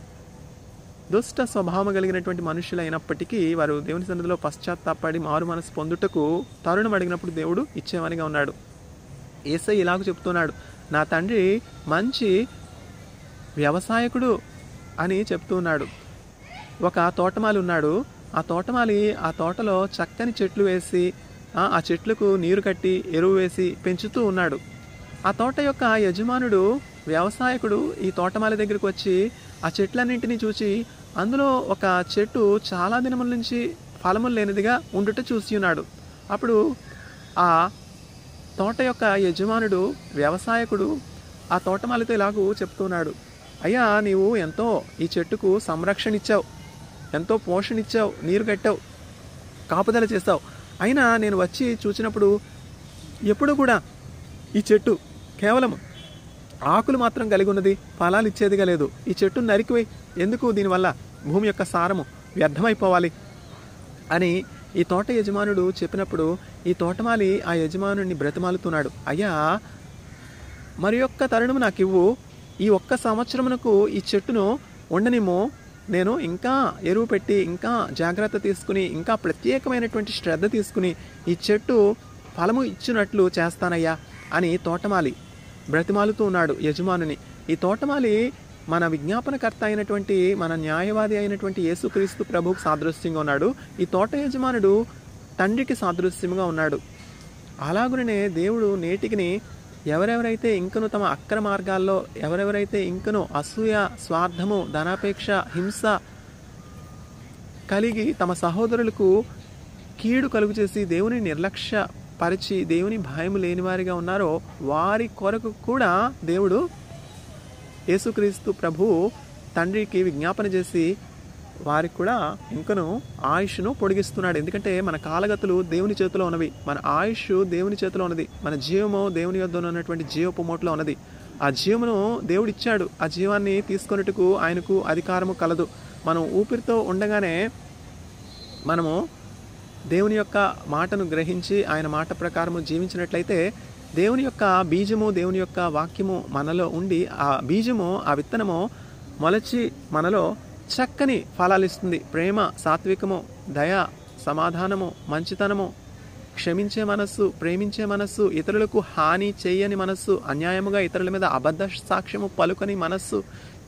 దుష్ట స్వభావం కలిగినటువంటి మనుషులైనప్పటికీ వారు దేవుని సన్నిధిలో పశ్చాత్తాపడి మారు మనసు పొందుటకు తరుణం అడిగినప్పుడు దేవుడు ఇచ్చేవానిగా ఉన్నాడు ఏసై ఇలాగ చెప్తున్నాడు నా తండ్రి మంచి వ్యవసాయకుడు అని చెప్తున్నాడు ఒక తోటమాలి ఉన్నాడు ఆ తోటమాలి ఆ తోటలో చక్కని చెట్లు వేసి ఆ ఆ చెట్లకు నీరు కట్టి ఎరువు వేసి పెంచుతూ ఉన్నాడు ఆ తోట యొక్క యజమానుడు వ్యవసాయకుడు ఈ తోటమాలి దగ్గరికి వచ్చి ఆ చెట్లన్నింటినీ చూసి అందులో ఒక చెట్టు చాలా దినముల నుంచి ఫలములు లేనిదిగా ఉండుట చూసి ఉన్నాడు అప్పుడు ఆ తోట యొక్క యజమానుడు వ్యవసాయకుడు ఆ తోటమాలితో ఇలాగూ చెప్తున్నాడు అయ్యా నీవు ఎంతో ఈ చెట్టుకు సంరక్షణ ఇచ్చావు ఎంతో పోషణ ఇచ్చావు నీరు కట్టావు కాపుదల చేస్తావు అయినా నేను వచ్చి చూసినప్పుడు ఎప్పుడు కూడా ఈ చెట్టు కేవలం ఆకులు మాత్రం కలిగి ఉన్నది ఫలాలు ఇచ్చేదిగా లేదు ఈ చెట్టు నరికివేయి ఎందుకు దీనివల్ల భూమి యొక్క సారము వ్యర్థమైపోవాలి అని ఈ తోట యజమానుడు చెప్పినప్పుడు ఈ తోటమాలి ఆ యజమానుడిని బ్రతిమాలుతున్నాడు అయ్యా మరి యొక్క తరుణము నాకు ఇవ్వు ఈ ఒక్క సంవత్సరమునకు ఈ చెట్టును ఉండనిమ్ము నేను ఇంకా ఎరువు పెట్టి ఇంకా జాగ్రత్త తీసుకుని ఇంకా ప్రత్యేకమైనటువంటి శ్రద్ధ తీసుకుని ఈ చెట్టు ఫలము ఇచ్చినట్లు చేస్తానయ్యా అని తోటమాలి బ్రతిమాలుతూ ఉన్నాడు యజమానుని ఈ తోటమాలి మన విజ్ఞాపనకర్త అయినటువంటి మన న్యాయవాది అయినటువంటి యేసుక్రీస్తు ప్రభువుకు సాదృశ్యంగా ఉన్నాడు ఈ తోట యజమానుడు తండ్రికి సాదృశ్యంగా ఉన్నాడు అలాగునే దేవుడు నేటికిని ఎవరెవరైతే ఇంకను తమ అక్ర మార్గాల్లో ఎవరెవరైతే ఇంకను అసూయ స్వార్థము ధనాపేక్ష హింస కలిగి తమ సహోదరులకు కీడు కలుగు చేసి దేవుని నిర్లక్ష్య పరిచి దేవుని భయము లేని వారిగా ఉన్నారో వారి కొరకు కూడా దేవుడు యేసుక్రీస్తు ప్రభు తండ్రికి విజ్ఞాపన చేసి వారికి కూడా ఇంకను ఆయుష్ను పొడిగిస్తున్నాడు ఎందుకంటే మన కాలగతులు దేవుని చేతిలో ఉన్నవి మన ఆయుష్ దేవుని చేతిలో ఉన్నది మన జీవము దేవుని యొద్ద ఉన్నటువంటి జీవపు మోట్లో ఉన్నది ఆ జీవమును దేవుడు ఇచ్చాడు ఆ జీవాన్ని తీసుకొనుటకు ఆయనకు అధికారము కలదు మనం ఊపిరితో ఉండగానే మనము దేవుని యొక్క మాటను గ్రహించి ఆయన మాట ప్రకారము జీవించినట్లయితే దేవుని యొక్క బీజము దేవుని యొక్క వాక్యము మనలో ఉండి ఆ బీజము ఆ విత్తనము మొలచి మనలో చక్కని ఫలాలు ఇస్తుంది ప్రేమ సాత్వికము దయ సమాధానము మంచితనము క్షమించే మనస్సు ప్రేమించే మనస్సు ఇతరులకు హాని చేయని మనస్సు అన్యాయముగా ఇతరుల మీద అబద్ధ సాక్ష్యము పలుకని మనస్సు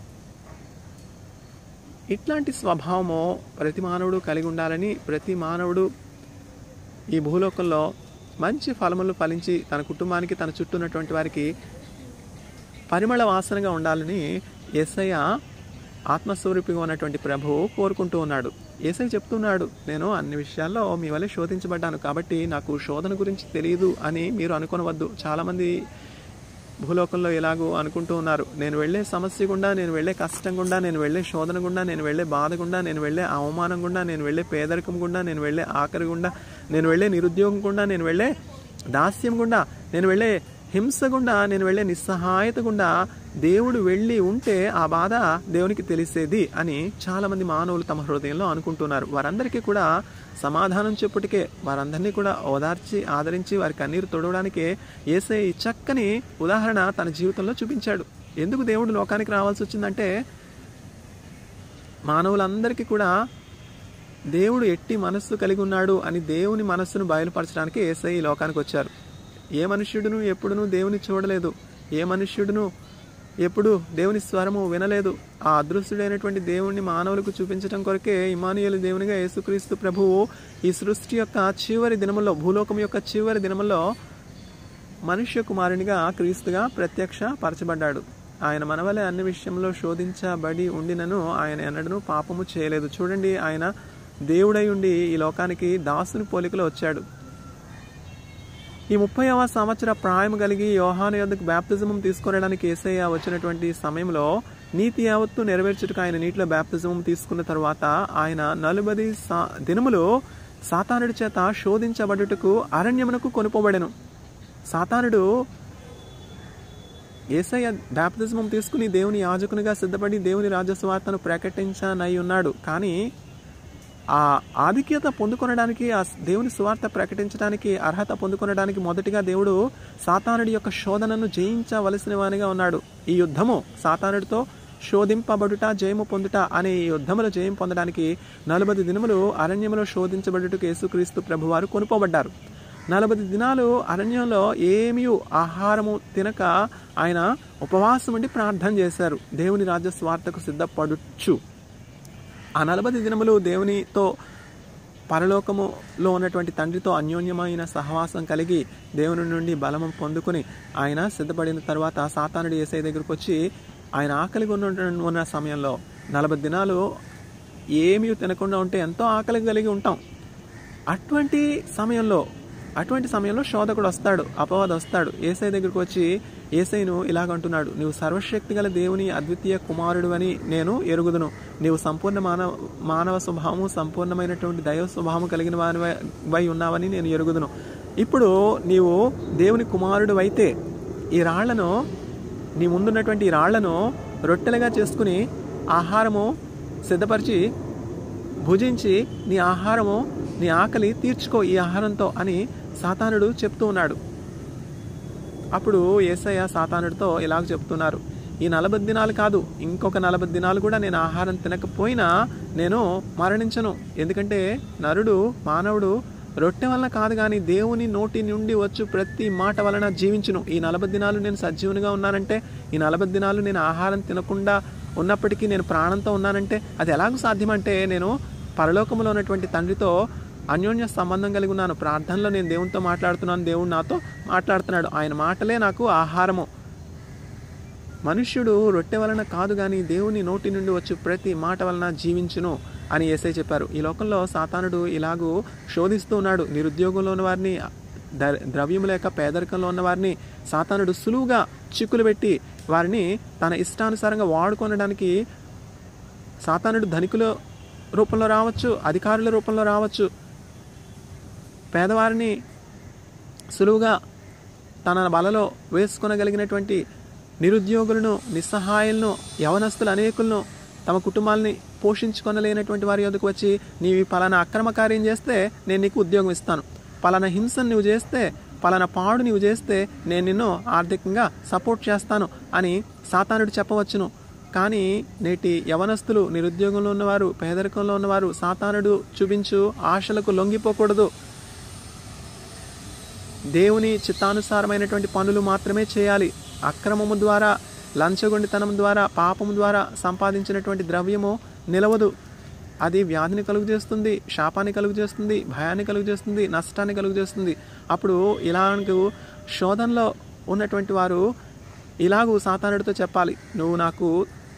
ఇట్లాంటి స్వభావము ప్రతి మానవుడు కలిగి ఉండాలని ప్రతి మానవుడు ఈ భూలోకంలో మంచి ఫలములు ఫలించి తన కుటుంబానికి తన చుట్టూ ఉన్నటువంటి వారికి పరిమళ వాసనగా ఉండాలని ఏసయ్య ఆత్మస్వరూపిగా ఉన్నటువంటి ప్రభువు కోరుకుంటూ ఉన్నాడు ఏసై చెప్తున్నాడు నేను అన్ని విషయాల్లో మీ వల్లే శోధించబడ్డాను కాబట్టి నాకు శోధన గురించి తెలియదు అని మీరు అనుకోనవద్దు చాలామంది భూలోకంలో ఇలాగూ అనుకుంటూ ఉన్నారు నేను వెళ్ళే సమస్య గుండా నేను వెళ్ళే కష్టం గుండా నేను వెళ్ళే శోధన గుండా నేను వెళ్ళే బాధ గుండా నేను వెళ్ళే అవమానం గుండా నేను వెళ్ళే పేదరికం గుండా నేను వెళ్ళే ఆఖరి గుండా నేను వెళ్ళే నిరుద్యోగం గుండా నేను వెళ్ళే దాస్యం గుండా నేను వెళ్ళే హింస గుండా నేను వెళ్ళే నిస్సహాయత గుండా దేవుడు వెళ్ళి ఉంటే ఆ బాధ దేవునికి తెలిసేది అని చాలామంది మానవులు తమ హృదయంలో అనుకుంటున్నారు వారందరికీ కూడా సమాధానం చెప్పుటికే వారందరినీ కూడా ఓదార్చి ఆదరించి వారి కన్నీరు తొడవడానికే ఏసై చక్కని ఉదాహరణ తన జీవితంలో చూపించాడు ఎందుకు దేవుడు లోకానికి రావాల్సి వచ్చిందంటే మానవులందరికీ కూడా దేవుడు ఎట్టి మనస్సు కలిగి ఉన్నాడు అని దేవుని మనస్సును బయలుపరచడానికి ఏసై ఈ లోకానికి వచ్చారు ఏ మనుష్యుడును ఎప్పుడునూ దేవుని చూడలేదు ఏ మనుష్యుడును ఎప్పుడు దేవుని స్వరము వినలేదు ఆ అదృశ్యుడైనటువంటి దేవుణ్ణి మానవులకు చూపించడం కొరకే ఇమానుయేలు దేవునిగా యేసుక్రీస్తు ప్రభువు ఈ సృష్టి యొక్క చివరి దినముల్లో భూలోకం యొక్క చివరి దినముల్లో మనుష్య కుమారునిగా క్రీస్తుగా ప్రత్యక్ష పరచబడ్డాడు ఆయన మనవలే అన్ని విషయంలో శోధించబడి ఉండినను ఆయన ఎన్నడను పాపము చేయలేదు చూడండి ఆయన దేవుడై ఉండి ఈ లోకానికి దాసుని పోలికలో వచ్చాడు ఈ ముప్పైవ సంవత్సర ప్రాయం కలిగి యోహాను యొద్దకు బ్యాప్తిజమం తీసుకొనడానికి ఏసయ్య వచ్చినటువంటి సమయంలో నీతి యావత్తు నెరవేర్చుటకు ఆయన నీటిలో బ్యాప్తిజమం తీసుకున్న తర్వాత ఆయన నలుబది సా దినములు సాతానుడి చేత శోధించబడుటకు అరణ్యమునకు కొనుపోబడెను సాతానుడు ఏసయ్య బ్యాప్తిజమం తీసుకుని దేవుని యాజకునిగా సిద్ధపడి దేవుని రాజస్వార్తను ప్రకటించనై ఉన్నాడు కానీ ఆ ఆధిక్యత పొందుకొనడానికి ఆ దేవుని సువార్త ప్రకటించడానికి అర్హత పొందుకొనడానికి మొదటిగా దేవుడు సాతానుడి యొక్క శోధనను జయించవలసిన వానిగా ఉన్నాడు ఈ యుద్ధము సాతానుడితో శోధింపబడుట జయము పొందుట అనే ఈ యుద్ధములో జయం పొందడానికి నలభై దినములు అరణ్యములో శోధించబడుటకు యేసుక్రీస్తు ప్రభువారు కొనుపోబడ్డారు నలభై దినాలు అరణ్యంలో ఏమీ ఆహారము తినక ఆయన ఉపవాసం ఉండి ప్రార్థన చేశారు దేవుని రాజ్య స్వార్థకు సిద్ధపడుచు ఆ నలభై దినములు దేవునితో పరలోకములో ఉన్నటువంటి తండ్రితో అన్యోన్యమైన సహవాసం కలిగి దేవుని నుండి బలము పొందుకుని ఆయన సిద్ధపడిన తర్వాత సాతానుడు ఏసై దగ్గరకు వచ్చి ఆయన ఆకలిగా ఉన్న ఉన్న సమయంలో నలభై దినాలు ఏమీ తినకుండా ఉంటే ఎంతో ఆకలి కలిగి ఉంటాం అటువంటి సమయంలో అటువంటి సమయంలో శోధకుడు వస్తాడు అపవాదం వస్తాడు ఏసై దగ్గరకు వచ్చి ఏసైను ఇలాగంటున్నాడు నీవు సర్వశక్తి గల దేవుని అద్వితీయ కుమారుడు అని నేను ఎరుగుదును నీవు సంపూర్ణ మానవ మానవ స్వభావము సంపూర్ణమైనటువంటి దైవ స్వభావము కలిగిన వానివై ఉన్నావని నేను ఎరుగుదును ఇప్పుడు నీవు దేవుని కుమారుడు అయితే ఈ రాళ్లను నీ ముందున్నటువంటి ఈ రాళ్లను రొట్టెలుగా చేసుకుని ఆహారము సిద్ధపరిచి భుజించి నీ ఆహారము నీ ఆకలి తీర్చుకో ఈ ఆహారంతో అని సాతానుడు చెప్తూ ఉన్నాడు అప్పుడు ఏసయ్య సాతానుడితో ఇలాగ చెప్తున్నారు ఈ నలభై దినాలు కాదు ఇంకొక నలభై దినాలు కూడా నేను ఆహారం తినకపోయినా నేను మరణించను ఎందుకంటే నరుడు మానవుడు రొట్టె వలన కాదు కానీ దేవుని నోటి నుండి వచ్చు ప్రతి మాట వలన జీవించును ఈ నలభై దినాలు నేను సజీవునిగా ఉన్నానంటే ఈ నలభై దినాలు నేను ఆహారం తినకుండా ఉన్నప్పటికీ నేను ప్రాణంతో ఉన్నానంటే అది ఎలాగో సాధ్యమంటే నేను పరలోకంలో ఉన్నటువంటి తండ్రితో అన్యోన్య సంబంధం కలిగి ఉన్నాను ప్రార్థనలో నేను దేవునితో మాట్లాడుతున్నాను దేవుడు నాతో మాట్లాడుతున్నాడు ఆయన మాటలే నాకు ఆహారము మనుష్యుడు రొట్టె వలన కాదు కానీ దేవుని నోటి నుండి వచ్చి ప్రతి మాట వలన జీవించును అని ఏసై చెప్పారు ఈ లోకంలో సాతానుడు ఇలాగూ శోధిస్తూ ఉన్నాడు నిరుద్యోగంలో ఉన్న వారిని ద- ద్రవ్యం లేక పేదరికంలో ఉన్న వారిని సాతానుడు సులువుగా చిక్కులు పెట్టి వారిని తన ఇష్టానుసారంగా వాడుకొనడానికి సాతానుడు ధనికుల రూపంలో రావచ్చు అధికారుల రూపంలో రావచ్చు పేదవారిని సులువుగా తన బలలో వేసుకొనగలిగినటువంటి నిరుద్యోగులను నిస్సహాయులను యవనస్తులు అనేకులను తమ కుటుంబాలని పోషించుకొనలేనటువంటి వారి యొద్దకు వచ్చి నీవు ఈ పలానా అక్రమ కార్యం చేస్తే నేను నీకు ఉద్యోగం ఇస్తాను పలానా హింసను నువ్వు చేస్తే పలానా పాడు నువ్వు చేస్తే నేను నిన్ను ఆర్థికంగా సపోర్ట్ చేస్తాను అని సాతానుడు చెప్పవచ్చును కానీ నేటి యవనస్తులు నిరుద్యోగంలో ఉన్నవారు పేదరికంలో ఉన్నవారు సాతానుడు చూపించు ఆశలకు లొంగిపోకూడదు దేవుని చిత్తానుసారమైనటువంటి పనులు మాత్రమే చేయాలి అక్రమము ద్వారా లంచగొండితనం ద్వారా పాపము ద్వారా సంపాదించినటువంటి ద్రవ్యము నిలవదు అది వ్యాధిని కలుగు చేస్తుంది శాపాన్ని కలుగు చేస్తుంది భయాన్ని కలుగు చేస్తుంది నష్టాన్ని కలుగు చేస్తుంది అప్పుడు ఇలాంటి శోధనలో ఉన్నటువంటి వారు ఇలాగూ సాతానుడితో చెప్పాలి నువ్వు నాకు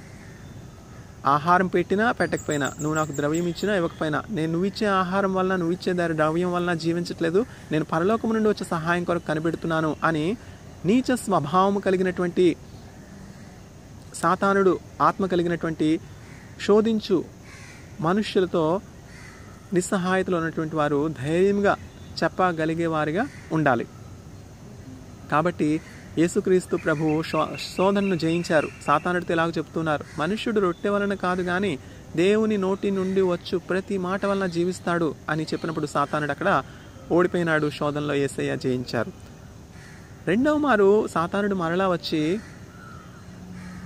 ఆహారం పెట్టినా పెట్టకపోయినా నువ్వు నాకు ద్రవ్యం ఇచ్చినా ఇవ్వకపోయినా నేను నువ్వు ఇచ్చే ఆహారం వలన నువ్వు ఇచ్చే దారి ద్రవ్యం వలన జీవించట్లేదు నేను పరలోకం నుండి వచ్చే సహాయం కొరకు కనిపెడుతున్నాను అని నీచ స్వభావం కలిగినటువంటి సాతానుడు ఆత్మ కలిగినటువంటి శోధించు మనుష్యులతో నిస్సహాయతలో ఉన్నటువంటి వారు ధైర్యంగా చెప్పగలిగే వారిగా ఉండాలి కాబట్టి యేసుక్రీస్తు ప్రభువు శో శోధనను జయించారు సాతానుడితో ఇలాగ చెప్తున్నారు మనుష్యుడు రొట్టె వలన కాదు కానీ దేవుని నోటి నుండి వచ్చు ప్రతి మాట వలన జీవిస్తాడు అని చెప్పినప్పుడు సాతానుడు అక్కడ ఓడిపోయినాడు శోధనలో ఏసయ్య జయించారు రెండవ మారు సాతానుడు మరలా వచ్చి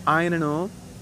ఆయనను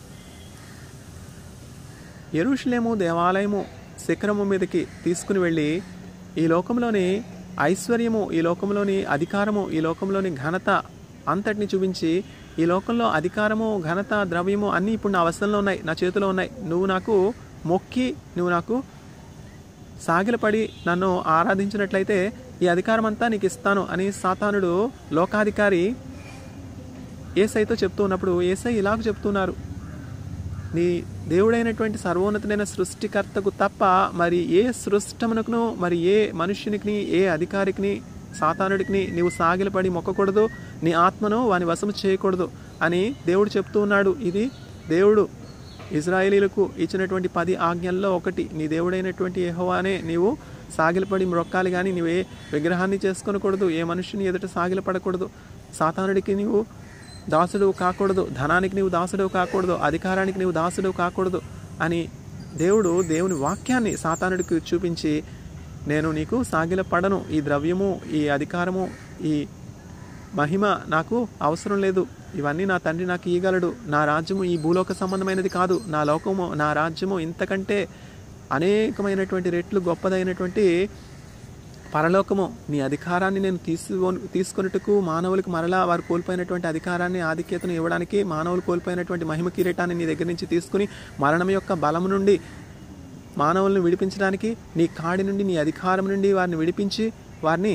ఎరుషులేము దేవాలయము శిఖరము మీదకి తీసుకుని వెళ్ళి ఈ లోకంలోని ఐశ్వర్యము ఈ లోకంలోని అధికారము ఈ లోకంలోని ఘనత అంతటిని చూపించి ఈ లోకంలో అధికారము ఘనత ద్రవ్యము అన్నీ ఇప్పుడు నా వశంలో ఉన్నాయి నా చేతిలో ఉన్నాయి నువ్వు నాకు మొక్కి నువ్వు నాకు సాగిలపడి నన్ను ఆరాధించినట్లయితే ఈ అధికారం అంతా నీకు ఇస్తాను అని సాతానుడు లోకాధికారి ఏసైతో చెప్తూ ఉన్నప్పుడు ఏసై ఇలాగ చెప్తున్నారు నీ దేవుడైనటువంటి సర్వోన్నతుడైన సృష్టికర్తకు తప్ప మరి ఏ సృష్టమునకును మరి ఏ మనుష్యునికి ఏ అధికారికిని సాతానుడికి నీవు సాగిలపడి మొక్కకూడదు నీ ఆత్మను వాని వశము చేయకూడదు అని దేవుడు చెప్తూ ఉన్నాడు ఇది దేవుడు ఇజ్రాయేలీలకు ఇచ్చినటువంటి పది ఆజ్ఞల్లో ఒకటి నీ దేవుడైనటువంటి యెహోవానే నీవు సాగిలపడి మ్రొక్కాలి కానీ నీవే విగ్రహాన్ని చేసుకొనకూడదు ఏ మనుష్యుని ఎదుట సాగిలపడకూడదు సాతానుడికి నీవు దాసుడు కాకూడదు ధనానికి నీవు దాసుడు కాకూడదు అధికారానికి నీవు దాసుడు కాకూడదు అని దేవుడు దేవుని వాక్యాన్ని సాతానుడికి చూపించి నేను నీకు సాగిల పడను ఈ ద్రవ్యము ఈ అధికారము ఈ మహిమ నాకు అవసరం లేదు ఇవన్నీ నా తండ్రి నాకు ఇయ్యగలడు నా రాజ్యము ఈ భూలోక సంబంధమైనది కాదు నా లోకము నా రాజ్యము ఇంతకంటే అనేకమైనటువంటి రెట్లు గొప్పదైనటువంటి పరలోకము నీ అధికారాన్ని నేను తీసుకో తీసుకొనుటకు మానవులకు మరలా వారు కోల్పోయినటువంటి అధికారాన్ని ఆధిక్యతను ఇవ్వడానికి మానవులు కోల్పోయినటువంటి మహిమ కిరీటాన్ని నీ దగ్గర నుంచి తీసుకుని మరణం యొక్క బలము నుండి మానవులను విడిపించడానికి నీ కాడి నుండి నీ అధికారం నుండి వారిని విడిపించి వారిని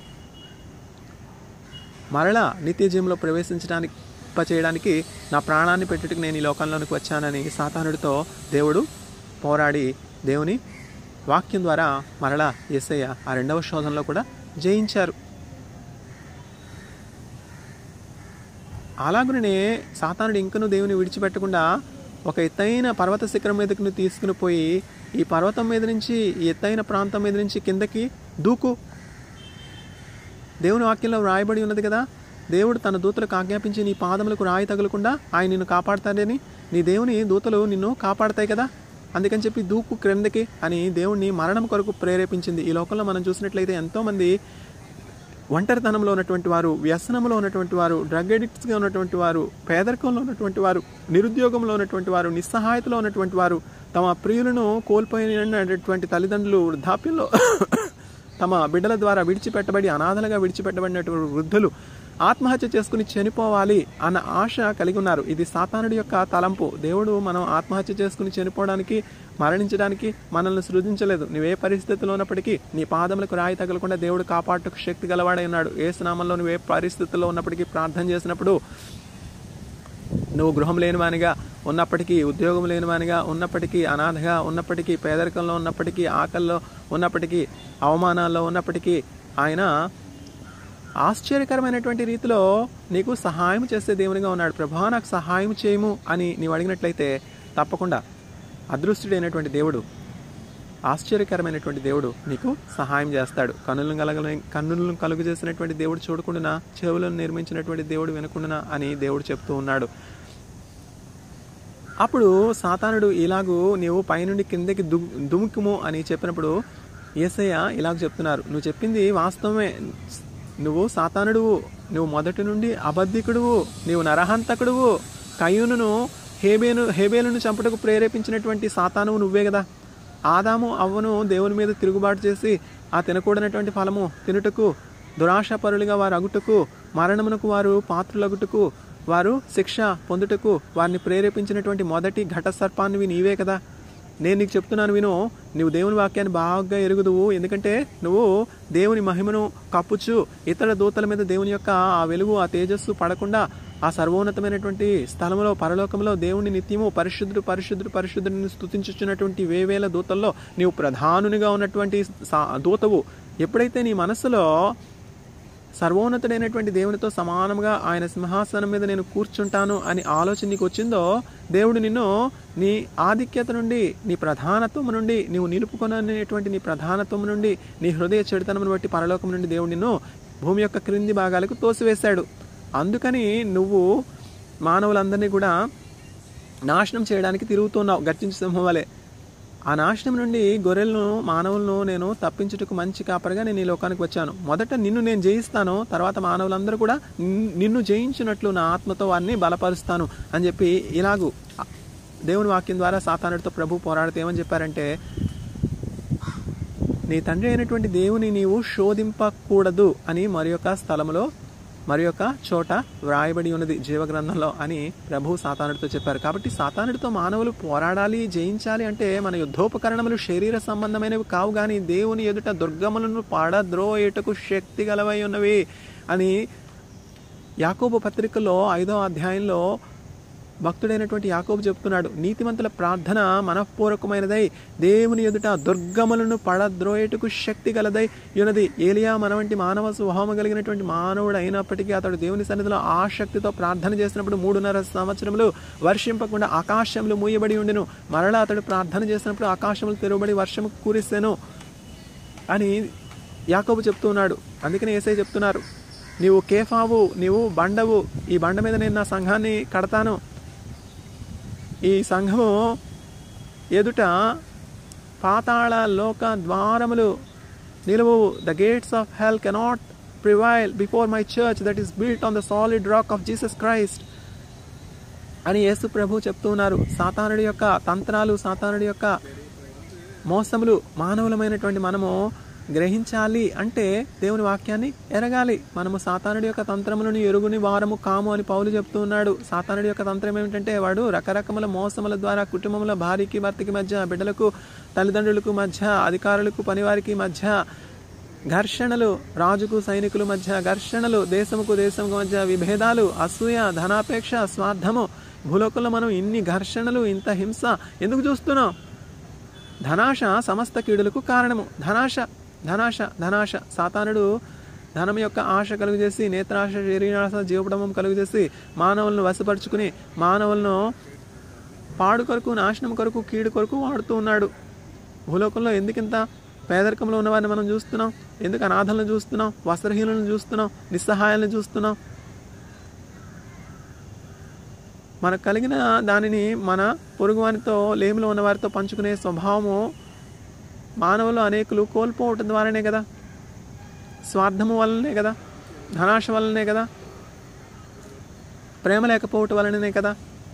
మరలా నిత్య జీవంలో ప్రవేశించడానికి చేయడానికి నా ప్రాణాన్ని పెట్టుటకు నేను ఈ లోకంలోనికి వచ్చానని సాతానుడితో దేవుడు పోరాడి దేవుని వాక్యం ద్వారా మరలా యేసయ్య ఆ రెండవ శోధనలో కూడా జయించారు అలాగునే సాతానుడు ఇంకను దేవుని విడిచిపెట్టకుండా ఒక ఎత్తైన పర్వత శిఖరం మీదకి నువ్వు తీసుకుని పోయి ఈ పర్వతం మీద నుంచి ఈ ఎత్తైన ప్రాంతం మీద నుంచి కిందకి దూకు దేవుని వాక్యంలో వ్రాయబడి ఉన్నది కదా దేవుడు తన దూతలకు ఆజ్ఞాపించి నీ పాదములకు రాయి తగలకుండా ఆయన నిన్ను కాపాడతాడని నీ దేవుని దూతలు నిన్ను కాపాడతాయి కదా అందుకని చెప్పి దూకు క్రిందకి అని దేవుణ్ణి మరణం కొరకు ప్రేరేపించింది ఈ లోకంలో మనం చూసినట్లయితే ఎంతోమంది ఒంటరితనంలో ఉన్నటువంటి వారు వ్యసనంలో ఉన్నటువంటి వారు డ్రగ్ అడిక్ట్స్గా ఉన్నటువంటి వారు పేదరికంలో ఉన్నటువంటి వారు నిరుద్యోగంలో ఉన్నటువంటి వారు నిస్సహాయతలో ఉన్నటువంటి వారు తమ ప్రియులను కోల్పోయినటువంటి తల్లిదండ్రులు వృద్ధాప్యంలో తమ బిడ్డల ద్వారా విడిచిపెట్టబడి అనాథలుగా విడిచిపెట్టబడినటువంటి వృద్ధులు ఆత్మహత్య చేసుకుని చనిపోవాలి అన్న ఆశ కలిగి ఉన్నారు ఇది సాతానుడి యొక్క తలంపు దేవుడు మనం ఆత్మహత్య చేసుకుని చనిపోవడానికి మరణించడానికి మనల్ని సృజించలేదు నువ్వే పరిస్థితిలో ఉన్నప్పటికీ నీ పాదములకు రాయి తగలకుండా దేవుడు కాపాడుటకు శక్తి గలవాడై ఉన్నాడు ఏ స్నామంలో నువ్వే పరిస్థితుల్లో ఉన్నప్పటికీ ప్రార్థన చేసినప్పుడు నువ్వు గృహం లేనివానిగా ఉన్నప్పటికీ ఉద్యోగం లేనివానిగా ఉన్నప్పటికీ అనాథగా ఉన్నప్పటికీ పేదరికంలో ఉన్నప్పటికీ ఆకల్లో ఉన్నప్పటికీ అవమానాల్లో ఉన్నప్పటికీ ఆయన ఆశ్చర్యకరమైనటువంటి రీతిలో నీకు సహాయం చేసే దేవునిగా ఉన్నాడు ప్రభా నాకు సహాయం చేయము అని నీవు అడిగినట్లయితే తప్పకుండా అదృష్టుడైనటువంటి దేవుడు ఆశ్చర్యకరమైనటువంటి దేవుడు నీకు సహాయం చేస్తాడు కన్నులను కలగ కన్నులను కలుగు చేసినటువంటి దేవుడు చూడకుండా చెవులను నిర్మించినటువంటి దేవుడు వినకుండా అని దేవుడు చెప్తూ ఉన్నాడు అప్పుడు సాతానుడు ఇలాగూ నీవు పైనుండి కిందకి దు దుముకుము అని చెప్పినప్పుడు ఏసయ్య ఇలాగ చెప్తున్నారు నువ్వు చెప్పింది వాస్తవమే నువ్వు సాతానుడువు నువ్వు మొదటి నుండి అబద్ధికుడువు నీవు నరహంతకుడువు కయ్యూనును హేబేను హేబేలును చంపుటకు ప్రేరేపించినటువంటి సాతానువు నువ్వే కదా ఆదాము అవ్వను దేవుని మీద తిరుగుబాటు చేసి ఆ తినకూడనటువంటి ఫలము తినుటకు దురాశాపరులుగా వారు అగుటకు మరణమునకు వారు పాత్రులగుటకు వారు శిక్ష పొందుటకు వారిని ప్రేరేపించినటువంటి మొదటి ఘట సర్పాన్ని నీవే కదా నేను నీకు చెప్తున్నాను విను నువ్వు దేవుని వాక్యాన్ని బాగా ఎరుగుదువు ఎందుకంటే నువ్వు దేవుని మహిమను కప్పుచు ఇతర దూతల మీద దేవుని యొక్క ఆ వెలుగు ఆ తేజస్సు పడకుండా ఆ సర్వోన్నతమైనటువంటి స్థలంలో పరలోకంలో దేవుని నిత్యము పరిశుద్ధుడు పరిశుద్ధుడు పరిశుద్ధుడిని స్థుతించుచున్నటువంటి వేవేల దూతల్లో నీవు ప్రధానునిగా ఉన్నటువంటి సా- దూతవు ఎప్పుడైతే నీ మనసులో సర్వోన్నతుడైనటువంటి దేవునితో సమానంగా ఆయన సింహాసనం మీద నేను కూర్చుంటాను అని ఆలోచన నీకు వచ్చిందో దేవుడు నిన్ను నీ ఆధిక్యత నుండి నీ ప్రధానత్వం నుండి నీవు నిలుపుకొననేటువంటి నీ ప్రధానత్వం నుండి నీ హృదయ చెడుతనమును బట్టి పరలోకం నుండి దేవుడు నిన్ను భూమి యొక్క క్రింది భాగాలకు తోసివేశాడు అందుకని నువ్వు మానవులందరినీ కూడా నాశనం చేయడానికి తిరుగుతున్నావు గర్జించ సింహం వలె ఆ నాశనం నుండి గొర్రెలను మానవులను నేను తప్పించుటకు మంచి కాపరిగా నేను ఈ లోకానికి వచ్చాను మొదట నిన్ను నేను జయిస్తాను తర్వాత మానవులందరూ కూడా నిన్- నిన్ను జయించినట్లు నా ఆత్మతో వారిని బలపరుస్తాను అని చెప్పి ఇలాగూ దేవుని వాక్యం ద్వారా సాతానుడితో ప్రభు పోరాడితే ఏమని చెప్పారంటే నీ తండ్రి అయినటువంటి దేవుని నీవు శోధింపకూడదు అని మరి యొక్క స్థలములో మరి యొక్క చోట వ్రాయబడి ఉన్నది జీవగ్రంథంలో అని ప్రభు సాతానుడితో చెప్పారు కాబట్టి సాతానుడితో మానవులు పోరాడాలి జయించాలి అంటే మన యుద్ధోపకరణములు శరీర సంబంధమైనవి కావు కానీ దేవుని ఎదుట దుర్గములను పాడద్రోయేటకు శక్తి గలవై ఉన్నవి అని యాకోబు పత్రికలో ఐదో అధ్యాయంలో భక్తుడైనటువంటి యాకోబు చెప్తున్నాడు నీతిమంతుల ప్రార్థన మనఃపూర్వకమైనదై దేవుని ఎదుట దుర్గములను పడద్రోయేటుకు శక్తి గలదై ఉన్నది ఏలియా మన వంటి మానవ స్వభావం కలిగినటువంటి మానవుడు అయినప్పటికీ అతడు దేవుని సన్నిధిలో ఆసక్తితో ప్రార్థన చేసినప్పుడు మూడున్నర సంవత్సరములు వర్షింపకుండా ఆకాశములు మూయబడి ఉండెను మరలా అతడు ప్రార్థన చేసినప్పుడు ఆకాశములు తెరవబడి వర్షము కురిసెను అని యాకోబు చెప్తున్నాడు అందుకని ఏసై చెప్తున్నారు నీవు కేఫావు నీవు బండవు ఈ బండ మీద నేను నా సంఘాన్ని కడతాను ఈ సంఘము ఎదుట పాతాళ లోక ద్వారములు నిలువు the gates of hell cannot prevail before my church that is built on the solid rock of Jesus Christ అని యేసు ప్రభు చెప్తూ ఉన్నారు సాతానుడి యొక్క తంత్రాలు సాతానుడి యొక్క మోసములు మానవులమైనటువంటి మనము గ్రహించాలి అంటే దేవుని వాక్యాన్ని ఎరగాలి మనము సాతానుడి యొక్క తంత్రములను ఎరుగుని వారము కాము అని పౌలు చెప్తూ ఉన్నాడు సాతానుడి యొక్క తంత్రం ఏమిటంటే వాడు రకరకముల మోసముల ద్వారా కుటుంబంలో భార్యకి భర్తకి మధ్య బిడ్డలకు తల్లిదండ్రులకు మధ్య అధికారులకు పనివారికి మధ్య ఘర్షణలు రాజుకు సైనికుల మధ్య ఘర్షణలు దేశముకు దేశముకు మధ్య విభేదాలు అసూయ ధనాపేక్ష స్వార్థము భూలోకంలో మనం ఇన్ని ఘర్షణలు ఇంత హింస ఎందుకు చూస్తున్నాం ధనాశ సమస్త కీడులకు కారణము ధనాశ ధనాశ ధనాశ సాతానుడు ధనం యొక్క ఆశ కలుగు చేసి నేత్రాశ శరీరాశ జీవపడమం కలుగు చేసి మానవులను వశపరుచుకుని మానవులను పాడు కొరకు నాశనం కొరకు కీడు కొరకు వాడుతూ ఉన్నాడు భూలోకంలో ఎందుకింత పేదరికంలో ఉన్నవారిని మనం చూస్తున్నాం ఎందుకు అనాథలను చూస్తున్నాం వస్త్రహీనులను చూస్తున్నాం నిస్సహాయాలను చూస్తున్నాం మనకు కలిగిన దానిని మన పొరుగువానితో లేమిలో ఉన్న వారితో పంచుకునే స్వభావము మానవులు అనేకులు కోల్పోవటం ద్వారానే కదా స్వార్థము వల్లనే కదా ధనాశ వల్లనే కదా ప్రేమ లేకపోవటం వలననే కదా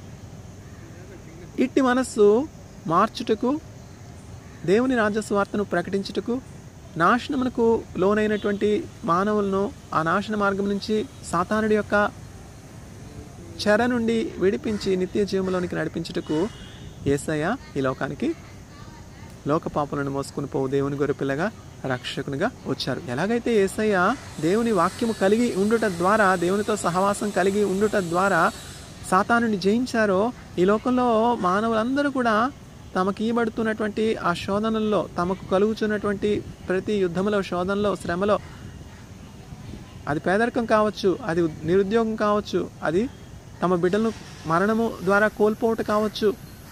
ఇట్టి మనస్సు మార్చుటకు దేవుని రాజ్యస్వార్తను ప్రకటించుటకు నాశనమునకు లోనైనటువంటి మానవులను ఆ నాశన మార్గం నుంచి సాతానుడి యొక్క చెర నుండి విడిపించి నిత్య జీవంలోనికి నడిపించుటకు ఏసయ్య ఈ లోకానికి లోక పాపలను మోసుకుని పోవు దేవుని గొర్రెపిల్లగా రక్షకునిగా వచ్చారు ఎలాగైతే ఏసయ్య దేవుని వాక్యము కలిగి ఉండుట ద్వారా దేవునితో సహవాసం కలిగి ఉండుట ద్వారా సాతానుని జయించారో ఈ లోకంలో మానవులందరూ కూడా తమకు ఇవ్వబడుతున్నటువంటి ఆ శోధనల్లో తమకు కలుగుతున్నటువంటి ప్రతి యుద్ధంలో శోధనలో శ్రమలో అది పేదరికం కావచ్చు అది నిరుద్యోగం కావచ్చు అది తమ బిడ్డలను మరణము ద్వారా కోల్పోవట కావచ్చు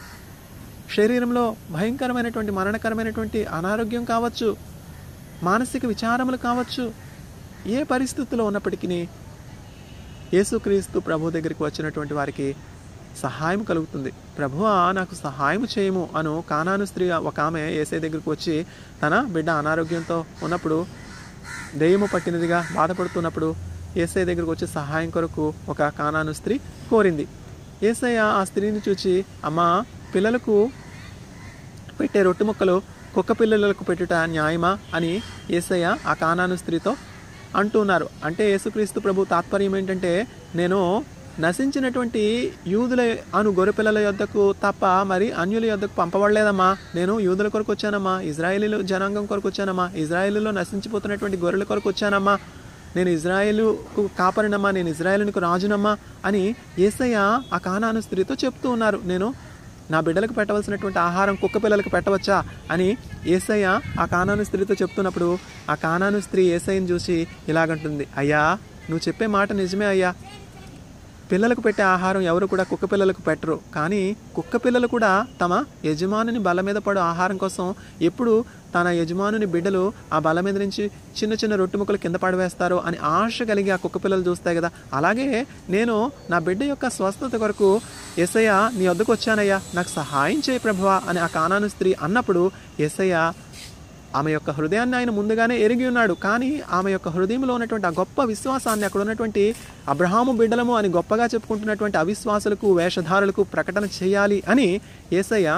శరీరంలో భయంకరమైనటువంటి మరణకరమైనటువంటి అనారోగ్యం కావచ్చు మానసిక విచారములు కావచ్చు ఏ పరిస్థితిలో ఉన్నప్పటికీ యేసుక్రీస్తు ప్రభు దగ్గరికి వచ్చినటువంటి వారికి సహాయం కలుగుతుంది ప్రభువా నాకు సహాయం చేయము అను కానాను స్త్రీ ఒక ఆమె ఏసై దగ్గరికి వచ్చి తన బిడ్డ అనారోగ్యంతో ఉన్నప్పుడు దెయ్యము పట్టినదిగా బాధపడుతున్నప్పుడు ఏసఐ దగ్గరకు వచ్చి సహాయం కొరకు ఒక కానాను స్త్రీ కోరింది ఏసయ్య ఆ స్త్రీని చూచి అమ్మా పిల్లలకు పెట్టే రొట్టె ముక్కలు కుక్క పిల్లలకు పెట్టుట న్యాయమా అని ఏసయ్య ఆ కానాను స్త్రీతో అంటున్నారు అంటే యేసుక్రీస్తు ప్రభు తాత్పర్యం ఏంటంటే నేను నశించినటువంటి యూదుల అను గొర్రెపిల్లల యొద్దకు తప్ప మరి అన్యుల యొద్దకు పంపబడలేదమ్మా నేను యూదుల కొరకు వచ్చానమ్మా ఇజ్రాయేలీలు జనాంగం కొరకు వచ్చానమ్మా ఇజ్రాయేలీలో నశించిపోతున్నటువంటి గొర్రెల కొరకు వచ్చానమ్మా నేను ఇజ్రాయేలుకు కాపరినమ్మా నేను ఇజ్రాయేలునికి రాజునమ్మా అని ఏసయ్య ఆ కానాను స్త్రీతో చెప్తూ ఉన్నారు నేను నా బిడ్డలకు పెట్టవలసినటువంటి ఆహారం కుక్క పిల్లలకు పెట్టవచ్చా అని ఏసయ్య ఆ కానాను స్త్రీతో చెప్తున్నప్పుడు ఆ కానాను స్త్రీ ఏసయ్యని చూసి ఇలాగంటుంది అయ్యా నువ్వు చెప్పే మాట నిజమే అయ్యా పిల్లలకు పెట్టే ఆహారం ఎవరు కూడా కుక్క పిల్లలకు పెట్టరు కానీ కుక్క పిల్లలు కూడా తమ యజమానిని బల మీద పడు ఆహారం కోసం ఎప్పుడు తన యజమానుని బిడ్డలు ఆ బల మీద నుంచి చిన్న చిన్న రొట్టె ముక్కలు కింద పడవేస్తారో అని ఆశ కలిగి ఆ కుక్క పిల్లలు చూస్తాయి కదా అలాగే నేను నా బిడ్డ యొక్క స్వస్థత కొరకు ఎస్ఐయ నీ వద్దకు వచ్చానయ్యా నాకు సహాయం చేయి ప్రభువా అని ఆ కానాను స్త్రీ అన్నప్పుడు ఎస్ఐయ ఆమె యొక్క హృదయాన్ని ఆయన ముందుగానే ఎరిగి ఉన్నాడు కానీ ఆమె యొక్క హృదయంలో ఉన్నటువంటి ఆ గొప్ప విశ్వాసాన్ని అక్కడ ఉన్నటువంటి అబ్రహాము బిడ్డలము అని గొప్పగా చెప్పుకుంటున్నటువంటి అవిశ్వాసులకు వేషధారులకు ప్రకటన చేయాలి అని ఏసయ్య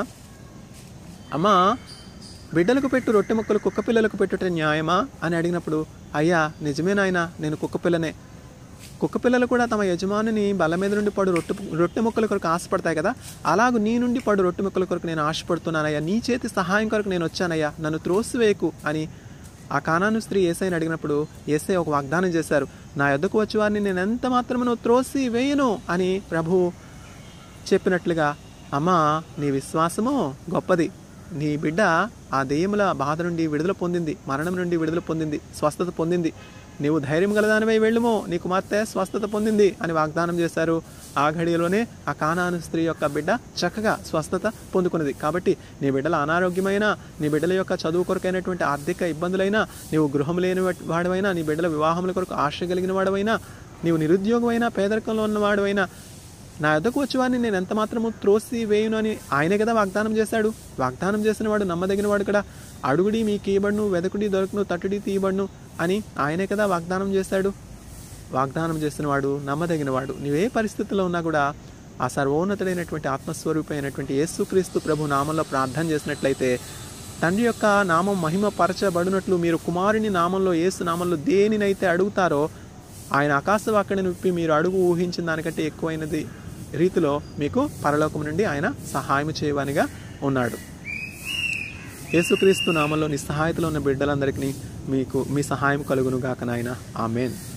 అమ్మా బిడ్డలకు పెట్టు రొట్టె ముక్కలు కుక్క పిల్లలకు పెట్టుట న్యాయమా అని అడిగినప్పుడు అయ్యా నిజమే నాయనా నేను కుక్క పిల్లనే కుక్క పిల్లలు కూడా తమ యజమానిని బల్ల మీద నుండి పడు రొట్టె రొట్టె ముక్కల కొరకు ఆశపడతాయి కదా అలాగూ నీ నుండి పడు రొట్టె ముక్కల కొరకు నేను ఆశపడుతున్నానయ్యా నీ చేతి సహాయం కొరకు నేను వచ్చానయ్యా నన్ను త్రోసివేయకు అని ఆ కానాను స్త్రీ ఏసైని అడిగినప్పుడు ఏసై ఒక వాగ్దానం చేశారు నా యొద్దకు వచ్చి వారిని నేను ఎంత మాత్రమును త్రోసి వేయను అని ప్రభు చెప్పినట్లుగా అమ్మా నీ విశ్వాసము గొప్పది నీ బిడ్డ ఆ దెయ్యముల బాధ నుండి విడుదల పొందింది మరణం నుండి విడుదల పొందింది స్వస్థత పొందింది నీవు ధైర్యం గలదానివై వెళ్ళుమో నీ కుమార్తె స్వస్థత పొందింది అని వాగ్దానం చేశారు ఆ ఘడియలోనే ఆ కానాను స్త్రీ యొక్క బిడ్డ చక్కగా స్వస్థత పొందుకున్నది కాబట్టి నీ బిడ్డల అనారోగ్యమైన నీ బిడ్డల యొక్క చదువు కొరకైనటువంటి ఆర్థిక ఇబ్బందులైనా నీవు గృహం లేని వాడవైనా నీ బిడ్డల వివాహముల కొరకు ఆశ కలిగిన వాడవైనా నీవు నిరుద్యోగమైనా పేదరికంలో ఉన్నవాడవైనా నా యొద్దకు వచ్చేవాడిని నేను ఎంత మాత్రము త్రోసి వేయును అని ఆయనే కదా వాగ్దానం చేశాడు వాగ్దానం చేసిన వాడు నమ్మదగిన వాడు కదా అడుగుడి మీకు ఇవ్వబడును వెదకుడి దొరకను తట్టుడి తీయబడును అని ఆయనే కదా వాగ్దానం చేశాడు వాగ్దానం చేసిన వాడు నమ్మదగిన వాడు నీవే పరిస్థితుల్లో ఉన్నా కూడా ఆ సర్వోన్నతుడైనటువంటి ఆత్మస్వరూపమైనటువంటి యేసుక్రీస్తు ప్రభు నామంలో ప్రార్థన చేసినట్లయితే తండ్రి యొక్క నామం మహిమ పరచబడినట్లు మీరు కుమారుని నామంలో యేసు నామంలో దేనినైతే అడుగుతారో ఆయన ఆకాశవాక్కడిని విప్పి మీరు అడుగు ఊహించిన దానికంటే ఎక్కువైనది రీతిలో మీకు పరలోకం నుండి ఆయన సహాయం చేయవనిగా ఉన్నాడు యేసుక్రీస్తు నామంలో నిస్సహాయతలో ఉన్న బిడ్డలందరికీ మీకు మీ సహాయం కలుగును గాక నాయన ఆమెన్